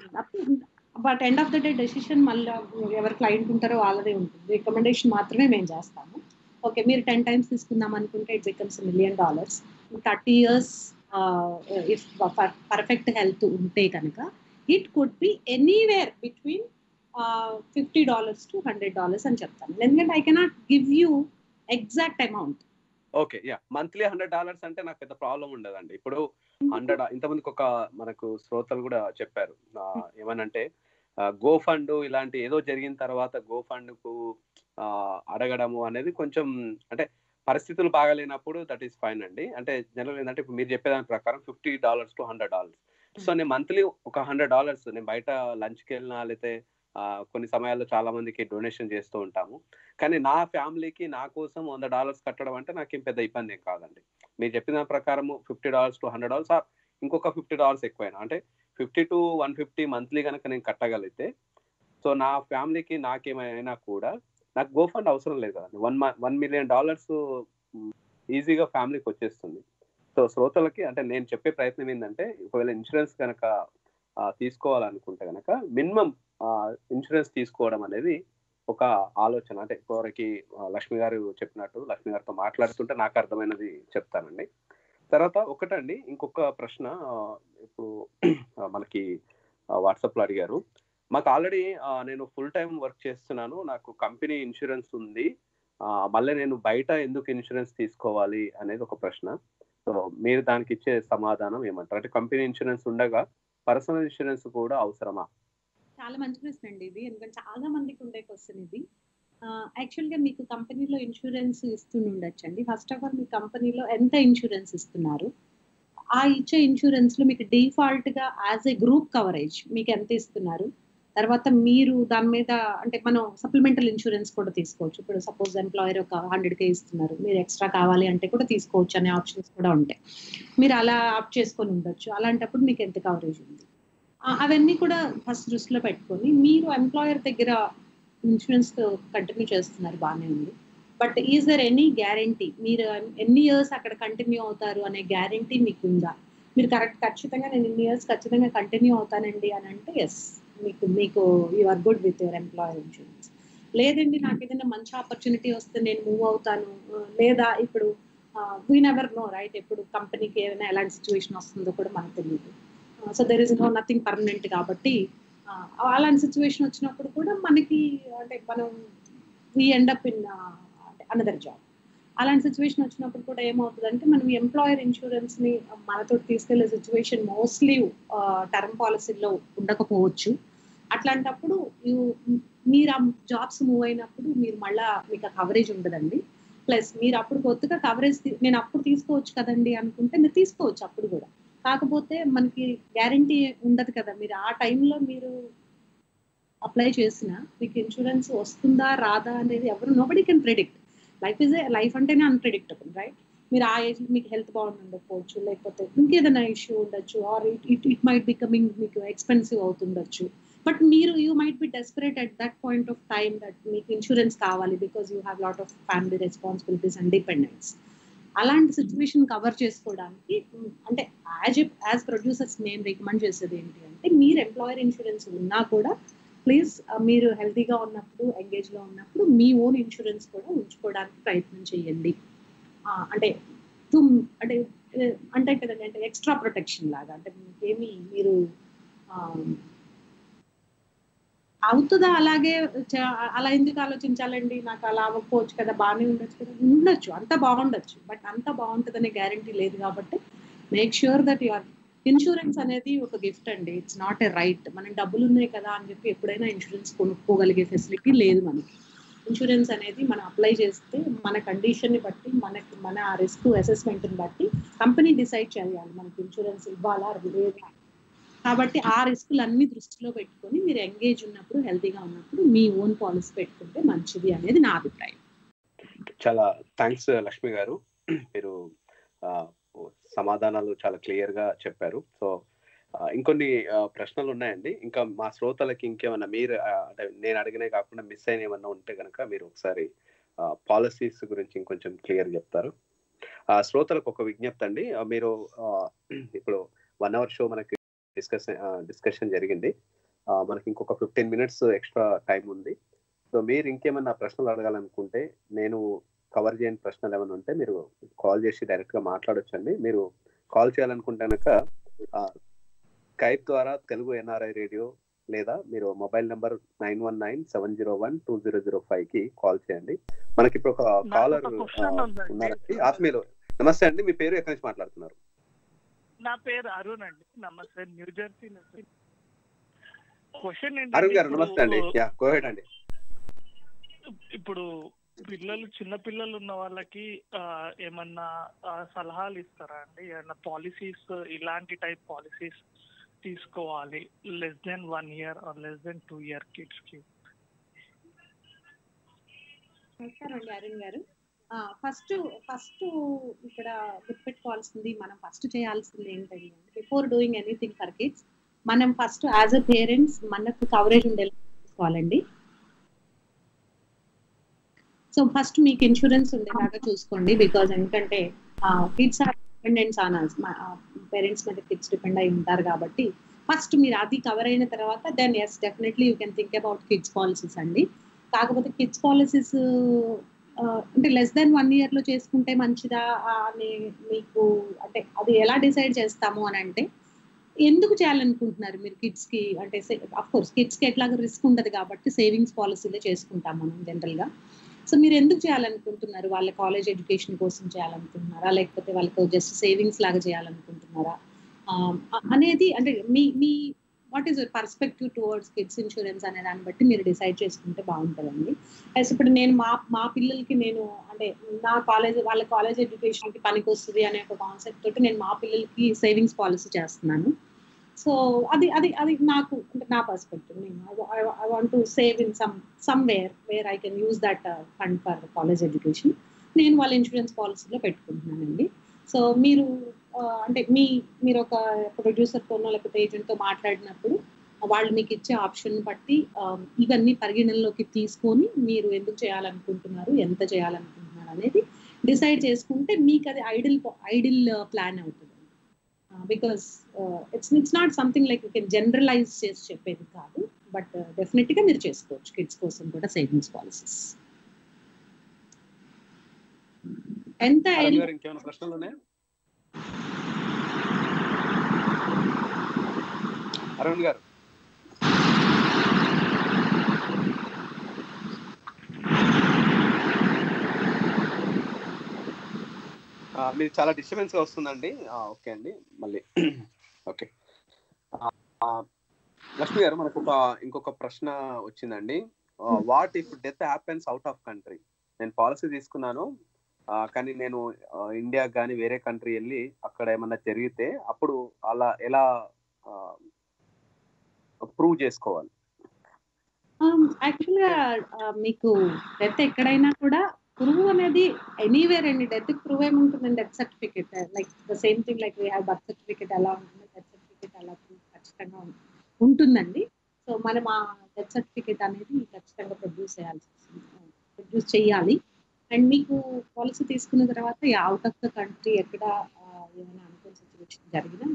but end of the day decision మళ్ళీ ఎవరు క్లయింట్ ఉంటారో వాళ్ళదే ఉంటుంది రికమెండేషన్ మాత్రమే మేము చేస్తాము ఓకే మీరు టెన్ టైమ్స్ తీసుకుందాం అనుకుంటే it becomes million dollars thirty years if perfect health ఉంటే కనుక it could be anywhere between fifty dollars to hundred dollars అని చెప్తాను ఎందుకంటే I cannot give you exact amount okay yeah monthly hundred dollars అంటే నాకు పెద్ద ప్రాబ్లం ఉండదండి ఇప్పుడు హండ్రెడ్ ఇంతమందికి ఒక మనకు శ్రోతలు కూడా చెప్పారు ఆ, ఏమనంటే గో ఫండ్ ఇలాంటి ఏదో జరిగిన తర్వాత గో ఫండ్ కు ఆ, అడగడము అనేది కొంచెం అంటే పరిస్థితులు బాగాలేనప్పుడు దట్ ఈస్ ఫైన్ అండి అంటే జనరల్ ఏంటంటే ఇప్పుడు మీరు చెప్పేదాని ప్రకారం fifty dollars to hundred dollars so నేను మంత్లీ ఒక హండ్రెడ్ డాలర్స్ నేను బయట లంచ్కి వెళ్ళినా లేకపోతే ఆ, కొన్ని సమయాల్లో చాలా మందికి డొనేషన్ చేస్తూ ఉంటాము కానీ నా ఫ్యామిలీకి నా కోసం వంద డాలర్స్ కట్టడం అంటే నాకేం పెద్ద ఇబ్బంది ఏం కాదండి మీరు చెప్పిన దాని ప్రకారం fifty dollars to hundred dollars or ఇంకొక ఫిఫ్టీ డాలర్స్ ఎక్కువైనా అంటే fifty to one fifty monthly కనుక నేను కట్టగలిగితే సో నా ఫ్యామిలీకి నాకేమైనా కూడా నాకు గో ఫండ్ అవసరం లేదు కదండి వన్ వన్ మిలియన్ డాలర్స్ ఈజీగా ఫ్యామిలీకి వచ్చేస్తుంది సో శ్రోతలకి అంటే నేను చెప్పే ప్రయత్నం ఏంటంటే ఒకవేళ ఇన్సూరెన్స్ కనుక ఆ, తీసుకోవాలనుకుంటే కనుక మినిమం ఇన్సూరెన్స్ తీసుకోవడం అనేది ఒక ఆలోచన అంటే ఇప్పటివరకు ఆ, లక్ష్మి గారు చెప్పినట్టు లక్ష్మి గారితో మాట్లాడుతుంటే నాకు అర్థమైనది చెప్తానండి తర్వాత ఒకటండి ఇంకొక ప్రశ్న ఆ, ఇప్పుడు ఆ, మనకి వాట్సాప్ లో అడిగారు మాకు ఆల్రెడీ నేను ఫుల్ టైం వర్క్ చేస్తున్నాను నాకు కంపెనీ ఇన్సూరెన్స్ ఉంది ఆ, మళ్ళీ నేను బయట ఎందుకు ఇన్సూరెన్స్ తీసుకోవాలి అనేది ఒక ప్రశ్న సో మీరు దానికి ఇచ్చే సమాధానం ఏమంటారు అంటే కంపెనీ ఇన్సూరెన్స్ ఉండగా పర్సనల్ ఇన్సూరెన్స్ కూడా అవసరమా చాలా మంచి ప్రశ్న అండి ఇది ఎందుకంటే చాలా మందికి ఉండే క్వశ్చన్ ఇది యాక్చువల్గా మీకు కంపెనీలో ఇన్సూరెన్స్ ఇస్తుండొచ్చండి ఫస్ట్ ఆఫ్ ఆల్ మీ కంపెనీలో ఎంత ఇన్సూరెన్స్ ఇస్తున్నారు ఆ ఇచ్చే ఇన్సూరెన్స్ లో మీకు డిఫాల్ట్ గా యాజ్ ఏ గ్రూప్ కవరేజ్ మీకు ఎంత ఇస్తున్నారు తర్వాత మీరు దాని మీద అంటే మనం సప్లిమెంటల్ ఇన్సూరెన్స్ కూడా తీసుకోవచ్చు ఇప్పుడు సపోజ్ ఎంప్లాయర్ ఒక హండ్రెడ్ కే ఇస్తున్నారు మీరు ఎక్స్ట్రా కావాలి అంటే కూడా తీసుకోవచ్చు అనే ఆప్షన్స్ కూడా ఉంటాయి మీరు అలా ఆప్ట్ చేసుకొని ఉండొచ్చు అలాంటప్పుడు మీకు ఎంత కవరేజ్ ఉంది ఆ, అవన్నీ కూడా ఫస్ట్ దృష్టిలో పెట్టుకొని మీరు ఎంప్లాయర్ దగ్గర ఇన్సూరెన్స్ కంటిన్యూ చేస్తున్నారు బాగానే ఉంది but is there any guarantee మీరు ఎన్ని ఇయర్స్ అక్కడ కంటిన్యూ అవుతారు అనే గ్యారంటీ మీకు ఉందా మీరు కరెక్ట్ ఖచ్చితంగా నేను ఇన్ని ఇయర్స్ ఖచ్చితంగా కంటిన్యూ అవుతానండి అని అంటే ఎస్ మీకు మీకు you are good with your employer insurance లేదండి నాకు ఏదైనా మంచి ఆపర్చునిటీ వస్తే నేను మూవ్ అవుతాను ఆ, లేదా ఇప్పుడు వీ నెవర్ నో రైట్ ఎప్పుడు కంపెనీకి ఏదైనా ఎలాంటి సిచ్యువేషన్ వస్తుందో కూడా మనకు తెలియదు so there is no nothing permanent కాబట్టి ఆ, అలాంటి సిచ్యువేషన్ వచ్చినప్పుడు కూడా మనకి అంటే మనం we end up in another job అలాంటి సిచ్యువేషన్ వచ్చినప్పుడు కూడా ఏమవుతుందంటే మనం ఎంప్లాయర్ ఇన్సూరెన్స్ ని మనతో తీసుకెళ్లే సిచ్యువేషన్ మోస్ట్లీ టర్మ్ పాలసీలో ఉండకపోవచ్చు అట్లాంటప్పుడు you- మీరు ఆ జాబ్స్ మూవ్ అయినప్పుడు మీరు మళ్ళా మీకు ఆ కవరేజ్ ఉండదండి ప్లస్ మీరు అప్పుడు కొత్తగా కవరేజ్ నేను అప్పుడు తీసుకోవచ్చు కదండి అనుకుంటే మీరు తీసుకోవచ్చు అప్పుడు కూడా కాకపోతే మనకి గ్యారంటీ ఉండదు కదా మీరు ఆ టైంలో మీరు అప్లై చేసిన మీకు ఇన్సూరెన్స్ వస్తుందా రాదా అనేది ఎవరు nobody can predict life is life అంటేనే అన్ప్రిడిక్టబుల్ రైట్ మీరు ఆ ఏజ్ మీకు హెల్త్ బాగుండి ఉండకపోవచ్చు లేకపోతే ఇంకేదైనా ఇష్యూ ఉండొచ్చు or it it it might becoming మీకు ఎక్స్పెన్సివ్ అవుతుండొచ్చు బట్ మీరు you might be desperate at that point of time that మీకు ఇన్సూరెన్స్ కావాలి because you have lot of family responsibilities and dependence అలాంటి సిచ్యువేషన్ కవర్ చేసుకోవడానికి um, అంటే as as producers మేము recommend చేసేది ఏంటి అంటే మీరు ఎంప్లాయర్ ఇన్సూరెన్స్ ఉన్నా కూడా ప్లీజ్ మీరు హెల్తీగా ఉన్నప్పుడు engage లో ఉన్నప్పుడు మీ ఓన్ ఇన్సూరెన్స్ కూడా ఉంచుకోవడానికి ప్రయత్నం చేయండి ఆ, అంటే టు అంటే ఏ, అంటే కదండి అంటే ఎక్స్ట్రా ప్రొటెక్షన్ లాగా అంటే మీకేమి మీరు ఆ, అవుతుందా అలాగే చ- అలా ఎందుకు ఆలోచించాలండి నాకు అలా అవ్వకపోవచ్చు కదా బాగానే ఉండొచ్చు కదా ఉండొచ్చు అంత బాగుండొచ్చు బట్ అంత బాగుంటుందనే గ్యారంటీ లేదు కాబట్టి make sure that your insurance అనేది ఒక గిఫ్ట్ అండి ఇట్స్ నాట్ ఎ రైట్ మనం డబ్బులు ఉన్నాయి కదా అని చెప్పి ఎప్పుడైనా ఇన్సూరెన్స్ కొనుక్కోగలిగే ఫెసిలిటీ లేదు మనకి ఇన్సూరెన్స్ అనేది మనం అప్లై చేస్తే మన కండిషన్ ని బట్టి మనకి మన రిస్క్ అసెస్మెంట్ ని బట్టి కంపెనీ డిసైడ్ చేయాలి మనకి ఇన్సూరెన్స్ ఇవ్వాలా లేదా కాబట్టి ఆ రిస్కులు అన్ని దృష్టిలో పెట్టుకొని మీరు ఎంగేజ్ ఉన్నప్పుడు హెల్తీగా ఉన్నప్పుడు మీ ఓన్ పాలసీ పెట్టుకుంటే మంచిది అనేది నా అభిప్రాయం చాలా థ్యాంక్స్ లక్ష్మి గారు మీరు ఆ, సమాధానాలు చాలా క్లియర్ గా చెప్పారు సో ఆ, ఇంకొన్ని ఆ, ప్రశ్నలు ఉన్నాయండి ఇంకా మా శ్రోతలకి ఇంకేమన్నా మీరు ఆ, అంటే నేను అడిగినే కాకుండా మిస్ అయిన ఏమన్నా ఉంటే కనుక మీరు ఒకసారి పాలసీస్ గురించి ఇంకొంచెం క్లియర్ చెప్తారు ఆ, శ్రోతలకు ఒక విజ్ఞప్తి అండి ఆ, మీరు ఆ, ఇప్పుడు వన్ అవర్ షో మనకి డిస్కషన్ డిస్కషన్ జరిగింది ఆ, మనకి ఇంకొక ఫిఫ్టీన్ మినిట్స్ ఎక్స్ట్రా టైం ఉంది సో మీరు ఇంకేమన్నా ప్రశ్నలు అడగాలనుకుంటే నేను కవర్ చేయని ప్రశ్నలు ఏమైనా ఉంటే మీరు కాల్ చేసి డైరెక్ట్ గా మాట్లాడొచ్చండి మీరు కాల్ చేయాలనుకుంటే కనుక స్కైప్ ద్వారా తెలుగు ఎన్ఆర్ఐ రేడియో లేదా మీరు mobile number nine one nine seven zero one two zero zero five కి కాల్ చేయండి మనకి ఇప్పుడు ఒక కాలర్ ఒక question ఉందండి. ఉన్నారండి ఆత్మీయులు నమస్తే అండి మీ పేరు ఎక్కడి నుంచి మాట్లాడుతున్నారు నా పేరు అరుణ్ అండి నమస్తే న్యూ జెర్సీ నుంచి క్వశ్చన్ అరుణ్ గారు నమస్తే అండి యా గోహెడ్ అండి ఇప్పుడు పిల్లలు చిన్న పిల్లలు ఉన్న వాళ్ళకి ఆ, ఏమన్నా ఆ, సలహాలు ఇస్తారా అండి ఏమన్నా పాలసీస్ ఇలాంటి టైప్ పాలసీస్ తీసుకోవాలి less than one year or less than two year kids కి నమస్కారం అరుణ్ గారు ఫస్ట్ ఫస్ట్ ఇక్కడ గుర్తుపెట్టుకోవాల్సింది మనం ఫస్ట్ చేయాల్సింది ఏంటంటే before doing anything for kids మనం ఫస్ట్ యాజ్ అ పేరెంట్స్ మనకు కవరేజ్ ఉండేలా చూసుకోవాలండి సో ఫస్ట్ మీకు ఇన్సూరెన్స్ ఉండేలాగా చూసుకోండి బికాజ్ ఎందుకంటే kids are dependents on us parents మీద కిడ్స్ డిపెండ్ అయి ఉంటారు కాబట్టి ఫస్ట్ మీరు అది కవర్ అయిన తర్వాత then yes definitely you can think about kids policies అండి కాకపోతే కిడ్స్ పాలసీస్ అంటే లెస్ దెన్ వన్ ఇయర్ లో చేసుకుంటే మంచిదా ఆ, అని మీకు అంటే అది ఎలా డిసైడ్ చేస్తాము అని అంటే ఎందుకు చేయాలనుకుంటున్నారు మీరు కిడ్స్ కి అంటే అఫ్ కోర్స్ కిడ్స్ కి ఎట్లాగో రిస్క్ ఉండదు కాబట్టి సేవింగ్స్ పాలసీలో చేసుకుంటాం మనం జనరల్ గా సో మీరు ఎందుకు చేయాలనుకుంటున్నారు వాళ్ళ కాలేజ్ ఎడ్యుకేషన్ కోసం చేయాలనుకుంటున్నారా లేకపోతే వాళ్ళకి జస్ట్ సేవింగ్స్ లాగా చేయాలనుకుంటున్నారా ఆ, అనేది అంటే మీ మీ what is perspective towards kids insurance అనే దాన్ని బట్టి మీరు డిసైడ్ చేసుకుంటే బాగుంటుందండి అయితే ఇప్పుడు నేను మా మా పిల్లలకి నేను అంటే నా కాలేజ్ వాళ్ళ కాలేజ్ ఎడ్యుకేషన్కి పనికి వస్తుంది అనే ఒక కాన్సెప్ట్ తోటి నేను మా పిల్లలకి సేవింగ్స్ పాలసీ చేస్తున్నాను సో అది అది అది నాకు అంటే నా పర్స్పెక్టివ్ నేను I want to save in some somewhere where I can use that fund for college education నేను వాళ్ళ ఇన్సూరెన్స్ పాలసీలో పెట్టుకుంటున్నానండి సో మీరు ఆ, అంటే మీ మీరు ఒక ప్రొడ్యూసర్తోనో లేకపోతే ఏజెంట్తో మాట్లాడినప్పుడు వాళ్ళు మీకు ఇచ్చే ఆప్షన్ బట్టి ఆ, ఇవన్నీ పరిగణనలోకి తీసుకొని మీరు ఎందుకు చేయాలనుకుంటున్నారు ఎంత చేయాలనుకుంటున్నారు అనేది డిసైడ్ చేసుకుంటే మీకు అది ఐడిల్ ఐడిల్ ప్లాన్ అవుతుంది because it's it's not something like you can generalize చేసి చెప్పేది కాదు బట్ డెఫినెట్గా మీరు చేసుకోవచ్చు కిడ్స్ కోసం కూడా సేవింగ్స్ పాలసీస్ ఎంత అరుణ్ గారు ఇంకేమైనా ప్రశ్నలు ఉన్నాయా అరుణ్ గారు ఆ, మీరు చాలా డిస్టర్బెన్స్ గా వస్తుందండి ఆ, ఓకే అండి మళ్ళీ ఓకే ఆ, ఆ, లక్ష్మి గారు మనకు ఒక ఇంకొక ప్రశ్న వచ్చిందండి what if death happens out of country నేను పాలసీ తీసుకున్నాను ఆ, కానీ నేను ఇండియా కానీ వేరే కంట్రీ వెళ్ళి అక్కడ ఏమన్నా జరిగితే అప్పుడు అలా ఎలా ప్రూవ్ చేసుకోవాలి యాక్చువల్గా మీకు డెత్ ఎక్కడైనా కూడా ప్రూవ్ అనేది ఎనీవేర్ అండి డెత్ ప్రూవ్ ఏముంటుందండి death certificate like the same thing like we have birth certificate ఎలా ఉంటుంది డెత్ సర్టిఫికేట్ అలా proof ఖచ్చితంగా ఉం- ఉంటుందండి సో మనం ఆ డెత్ సర్టిఫికేట్ అనేది ఖచ్చితంగా ప్రొడ్యూస్ చేయాల్సి ప్రొడ్యూస్ చేయాలి అండ్ మీకు పాలసీ తీసుకున్న తర్వాత అవుట్ ఆఫ్ ద కంట్రీ ఎక్కడ ఆ, ఏమైనా అనుకోని సిచ్యువేషన్ జరిగినా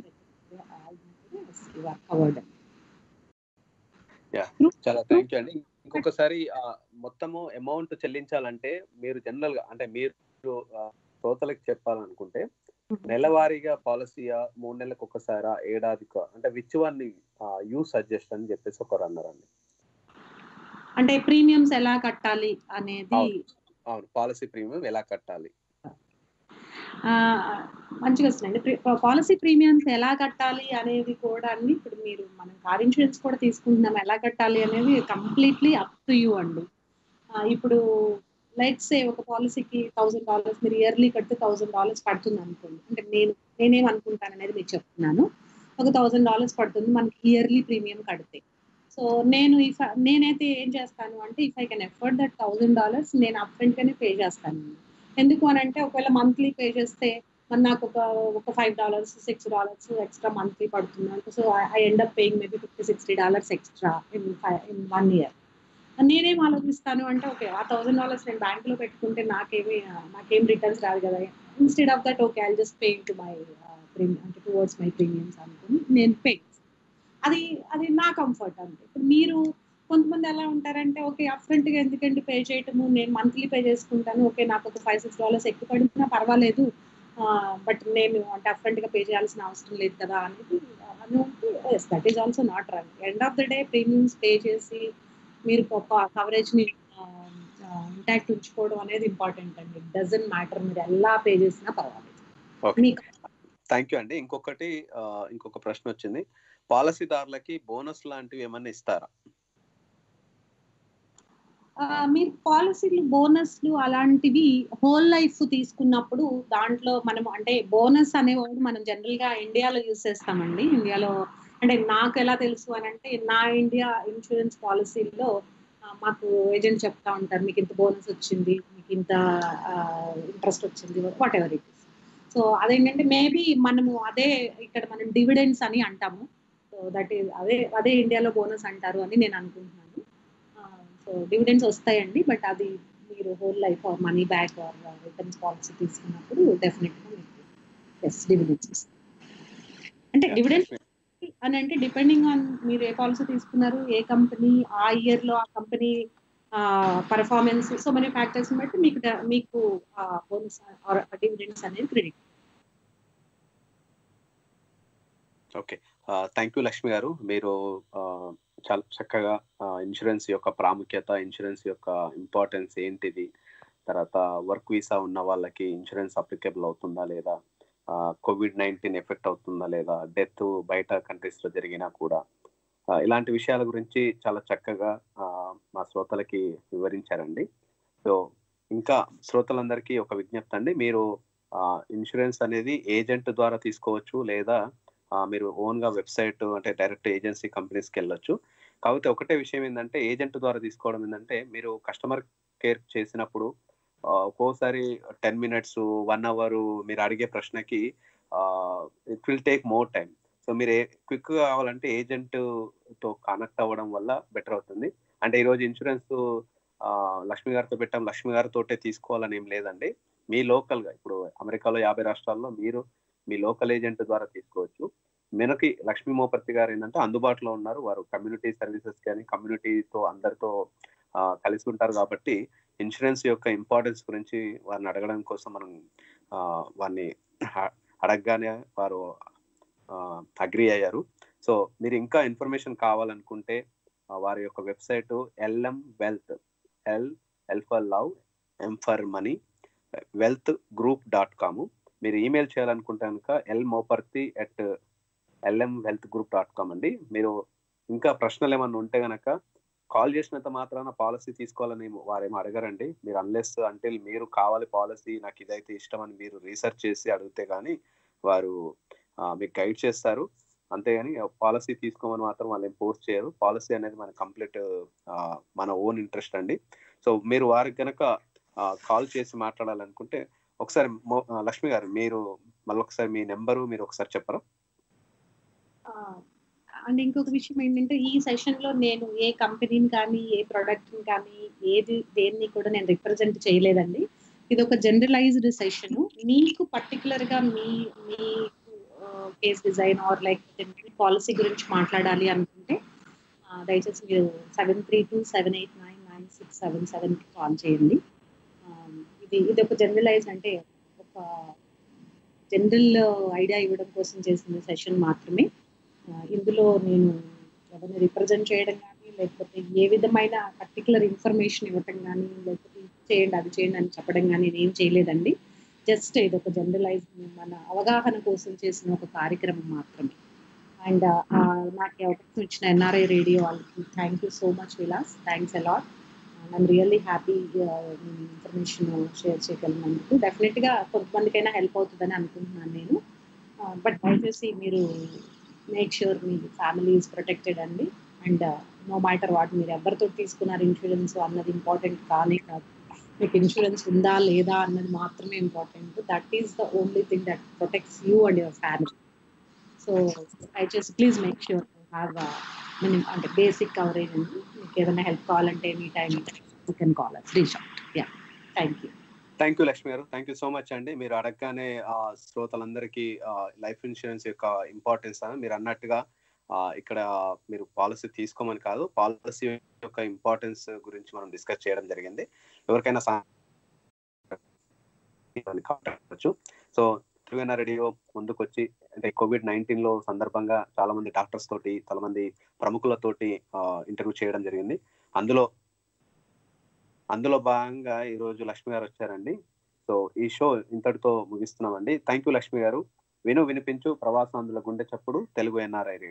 కవర్డ్ అండి యా చాలా థ్యాంక్ యూ అండి ఇంకొకసారి ఆ, మొత్తము అమౌంట్ చెల్లించాలంటే మీరు జనరల్ గా అంటే మీరు ఆ, శ్రోతలకు చెప్పాలనుకుంటే నెలవారీగా పాలసీయా మూడు నెలలకు ఒకసారా ఏడాదికో అంటే విచ్ వన్ యూ సజెస్ట్ అని చెప్పేసి ఒకరు అన్నారండి అంటే ప్రీమియమ్స్ ఎలా కట్టాలి అనేది అవును. అవును పాలసీ ప్రీమియం ఎలా కట్టాలి ఆ, మంచిగా వస్తుందండి పాలసీ ప్రీమియమ్స్ ఎలా కట్టాలి అనేది కూడా అండి ఇప్పుడు మీరు మనం కార్ ఇన్సూరెన్స్ కూడా తీసుకుంటున్నాం ఎలా కట్టాలి అనేది కంప్లీట్లీ అప్ టు యూ అండి ఆ, ఇప్పుడు లైట్స్ సే ఒక పాలసీకి థౌసండ్ డాలర్స్ మీరు ఇయర్లీ కడితే థౌసండ్ డాలర్స్ పడుతుంది అనుకోండి అంటే నేను నేనేం అనుకుంటాను అనేది మీకు చెప్తున్నాను ఒక థౌసండ్ డాలర్స్ పడుతుంది మనకి ఇయర్లీ ప్రీమియం కడితే సో నేను ఇఫ్ నేనైతే ఏం చేస్తాను అంటే if I can afford that thousand dollars నేను అప్ఫ్రంట్ గానే పే చేస్తాను ఎందుకు అని అంటే ఒకవేళ మంత్లీ పే చేస్తే మరి నాకు ఒక ఒక five dollars six dollars extra monthly పడుతుంది అంటే so I end up paying maybe fifty sixty dollars extra in in one year నేనేం ఆలోచిస్తాను అంటే ఓకే ఆ థౌసండ్ డాలర్స్ నేను బ్యాంకులో పెట్టుకుంటే నాకేమి నాకేం రిటర్న్స్ రాదు కదా instead of that okay I just pay to my premium అంటే టువర్డ్స్ మై ప్రీమియమ్స్ అనుకుని నేను పే అది అది నా కంఫర్ట్ అంతే ఇప్పుడు మీరు కొంతమంది ఎలా ఉంటారంటే ఓకే అప్ఫ్రంట్ గా ఎందుకంటే పే చేయటము నేను మంత్లీ పే చేసుకుంటాను ఓకే నాకు ఒక ఫైవ్ సిక్స్ డాలర్స్ ఎక్కువ పడినా పర్వాలేదు బట్ నేను అంటే అప్ఫ్రంట్ గా పే చేయాల్సిన అవసరం లేదు కదా అనేది yes that is also not right end of the day premiums pay చేసి మీరు కవరేజ్ ని ఇంటాక్ట్ ఉంచుకోవడం అనేది ఇంపార్టెంట్ అండి ఇట్ డజన్ మ్యాటర్ మీరు ఎలా పే చేసినా పర్వాలేదు ఓకే మీకు థ్యాంక్ యూ అండి ఇంకొకటి ఆ, ఇంకొక ప్రశ్న వచ్చింది పాలసీదారులకి బోనస్ లాంటివి ఏమన్నా ఇస్తారా ఆ, మీరు పాలసీలు బోనస్లు అలాంటివి హోల్ లైఫ్ తీసుకున్నప్పుడు దాంట్లో మనం అంటే బోనస్ అనేవాడు మనం జనరల్ గా ఇండియాలో యూజ్ చేస్తామండి ఇండియాలో అంటే నాకు ఎలా తెలుసు అని అంటే నా ఇండియా ఇన్సూరెన్స్ పాలసీలో ఆ, మాకు ఏజెంట్ చెప్తా ఉంటారు మీకు ఇంత బోనస్ వచ్చింది మీకు ఇంత ఇంట్రెస్ట్ వచ్చింది whatever it is so అదేంటంటే మేబీ మనము అదే ఇక్కడ మనం డివిడెండ్స్ అని అంటాము సో దట్ ఈస్ అదే అదే ఇండియాలో బోనస్ అంటారు అని నేను అనుకుంటున్నాను సో డివిడెండ్స్ వస్తాయండి బట్ అది మీరు whole life or money back or returns policy తీసుకున్నప్పుడు డెఫినెట్గా మీకు ఎస్ డివిడెండ్స్ అంటే డివిడెండ్స్ అని అంటే డిపెండింగ్ ఆన్ మీరు ఏ పాలసీ తీసుకున్నారు ఏ కంపెనీ ఆ ఇయర్ లో ఆ company performance so many factors బట్టి మీకు డ- మీకు బోనస్ డివిడెండ్స్ అనేది credit okay thank you Lakshmi గారు మీరు ఆ, చాలా చక్కగా ఇన్సూరెన్స్ యొక్క ప్రాముఖ్యత ఇన్సూరెన్స్ యొక్క ఇంపార్టెన్స్ ఏంటిది తర్వాత వర్క్ వీసా ఉన్న వాళ్ళకి ఇన్సూరెన్స్ అప్లికేబుల్ అవుతుందా లేదా కోవిడ్ నైన్టీన్ ఎఫెక్ట్ అవుతుందా లేదా డెత్ బయట కంట్రీస్ లో జరిగినా కూడా ఆ, ఇలాంటి విషయాల గురించి చాలా చక్కగా ఆ, మా శ్రోతలకి వివరించారండి సో ఇంకా శ్రోతలందరికీ ఒక విజ్ఞప్తి అండి మీరు ఇన్సూరెన్స్ అనేది ఏజెంట్ ద్వారా తీసుకోవచ్చు లేదా ఆ, మీరు ఓన్ గా వెబ్సైట్ అంటే డైరెక్ట్ ఏజెన్సీ కంపెనీస్కి వెళ్ళొచ్చు కాకపోతే ఒకటే విషయం ఏంటంటే ఏజెంట్ ద్వారా తీసుకోవడం ఏంటంటే మీరు కస్టమర్ కేర్ చేసినప్పుడు ఆ, ఒక్కోసారి టెన్ మినిట్స్ వన్ అవర్ మీరు అడిగే ప్రశ్నకి it will take more time so మీరు క్విక్ కావాలంటే ఏజెంట్ తో కనెక్ట్ అవ్వడం వల్ల బెటర్ అవుతుంది అంటే ఈరోజు ఇన్సూరెన్స్ లక్ష్మి గారితో పెట్టాం లక్ష్మి గారితోటే తీసుకోవాలని ఏం లేదండి మీ లోకల్ గా ఇప్పుడు అమెరికాలో యాభై రాష్ట్రాల్లో మీరు మీ లోకల్ ఏజెంట్ ద్వారా తీసుకోవచ్చు మనకి లక్ష్మీ మోపర్తి గారు ఏంటంటే అందుబాటులో ఉన్నారు వారు కమ్యూనిటీ సర్వీసెస్ కానీ కమ్యూనిటీతో అందరితో ఆ, కలిసి ఉంటారు కాబట్టి ఇన్సూరెన్స్ యొక్క ఇంపార్టెన్స్ గురించి వారిని అడగడం కోసం మనం ఆ, వారిని అ- అడగగానే వారు అగ్రి అయ్యారు సో మీరు ఇంకా ఇన్ఫర్మేషన్ కావాలనుకుంటే ఆ, వారి యొక్క website LM wealth L L for love M for money wealth group dot com మీరు ఈమెయిల్ చేయాలనుకుంటే కనుక L Moparthi at LM wealth group dot com అండి మీరు ఇంకా ప్రశ్నలు ఏమన్నా ఉంటే గనక కాల్ చేసినంత మాత్రాన పాలసీ తీసుకోవాలని వారేమో అడగరండి మీరు అన్లెస్ అంటే మీరు కావాలి పాలసీ నాకు ఇదైతే ఇష్టం అని మీరు రీసెర్చ్ చేసి అడిగితే కానీ వారు ఆ, మీకు గైడ్ చేస్తారు అంతేగాని పాలసీ తీసుకోమని మాత్రం వాళ్ళు ఏం పోస్ట్ చేయరు పాలసీ అనేది మన కంప్లీట్ మన ఓన్ ఇంట్రెస్ట్ అండి సో మీరు వారికి కనుక కాల్ చేసి మాట్లాడాలనుకుంటే ఒకసారి మో- ఆ, లక్ష్మి గారు మీరు మళ్ళీ ఒకసారి మీ నెంబరు మీరు ఒకసారి చెప్పరా అండ్ ఇంకొక విషయం ఏంటంటే ఈ సెషన్ లో నేను ఏ కంపెనీని కానీ ఏ ప్రోడక్ట్ కానీ ఏది దేన్ని కూడా నేను రిప్రజెంట్ చేయలేదండి ఇది ఒక జనరలైజ్డ్ సెషన్ మీకు పర్టికులర్ గా మీ మీ case design or like policy గురించి మాట్లాడాలి అనుకుంటే ఆ, దయచేసి మీరు seven three two seven eight nine nine six seven seven call చేయండి ఆ, ఇది ఇది ఒక జనరలైజ్ అంటే ఒక జనరల్ ఐడియా ఇవ్వడం కోసం చేసిన సెషన్ మాత్రమే ఆ, ఇందులో నేను ఎవరిని రిప్రజెంట్ చేయడం కానీ లేకపోతే ఏ విధమైన పర్టికులర్ ఇన్ఫర్మేషన్ ఇవ్వటం కానీ లేకపోతే ఇది చేయండి అది చేయండి అని చెప్పడం కానీ నేనేం చేయలేదండి జస్ట్ ఇది ఒక జనరలైజ్ మన అవగాహన కోసం చేసిన ఒక కార్యక్రమం మాత్రమే అండ్ నాకు ఈ అవకాశం ఇచ్చిన ఎన్ఆర్ఐ రేడియో వాళ్ళకి thank you so much Vilas thanks a lot I'm really happy information share చేయగలిగినందుకు డెఫినెట్గా కొంతమందికైనా హెల్ప్ అవుతుందని అనుకుంటున్నాను నేను బట్ దయచేసి మీరు మేక్ ష్యూర్ మీ ఫ్యామిలీ ఈజ్ ప్రొటెక్టెడ్ అండి అండ్ నో మ్యాటర్ వాట్ మీరు ఎవరితో తీసుకున్నారు ఇన్సూరెన్స్ అన్నది ఇంపార్టెంట్ కానే కాదు మీకు ఇన్సూరెన్స్ ఉందా లేదా అన్నది మాత్రమే important that is the only thing that protects you and your family so దయచేసి please make sure have minimum అంటే బేసిక్ కవరేజ్ అండి మీకు ఏదైనా హెల్ప్ కావాలంటే any time you can call us reach out yeah thank you thank you Lakshmi గారు thank you so much అండి మీరు అడగగానే ఆ, శ్రోతలందరికీ లైఫ్ ఇన్సూరెన్స్ యొక్క ఇంపార్టెన్స్ అని మీరు అన్నట్టుగా ఆ, ఇక్కడ మీరు పాలసీ తీసుకోమని కాదు పాలసీ యొక్క ఇంపార్టెన్స్ గురించి మనం డిస్కస్ చేయడం జరిగింది ఎవరికైనా సా- కాంటాక్ట్ అవ్వచ్చు సో త్రివేణ రేడియో ముందుకొచ్చి అంటే కోవిడ్ నైన్టీన్ లో సందర్భంగా చాలా మంది డాక్టర్స్ తోటి చాలా మంది ప్రముఖులతోటి ఇంటర్వ్యూ చేయడం జరిగింది అందులో అందులో భాగంగా ఈ రోజు లక్ష్మి గారు వచ్చారండి సో ఈ షో ఇంతటితో ముగిస్తున్నామండి థ్యాంక్ యూ లక్ష్మి గారు విను వినిపించు ప్రవాసాంధ్రుల గుండె చప్పుడు తెలుగు ఎన్ఆర్ఐ రేడియో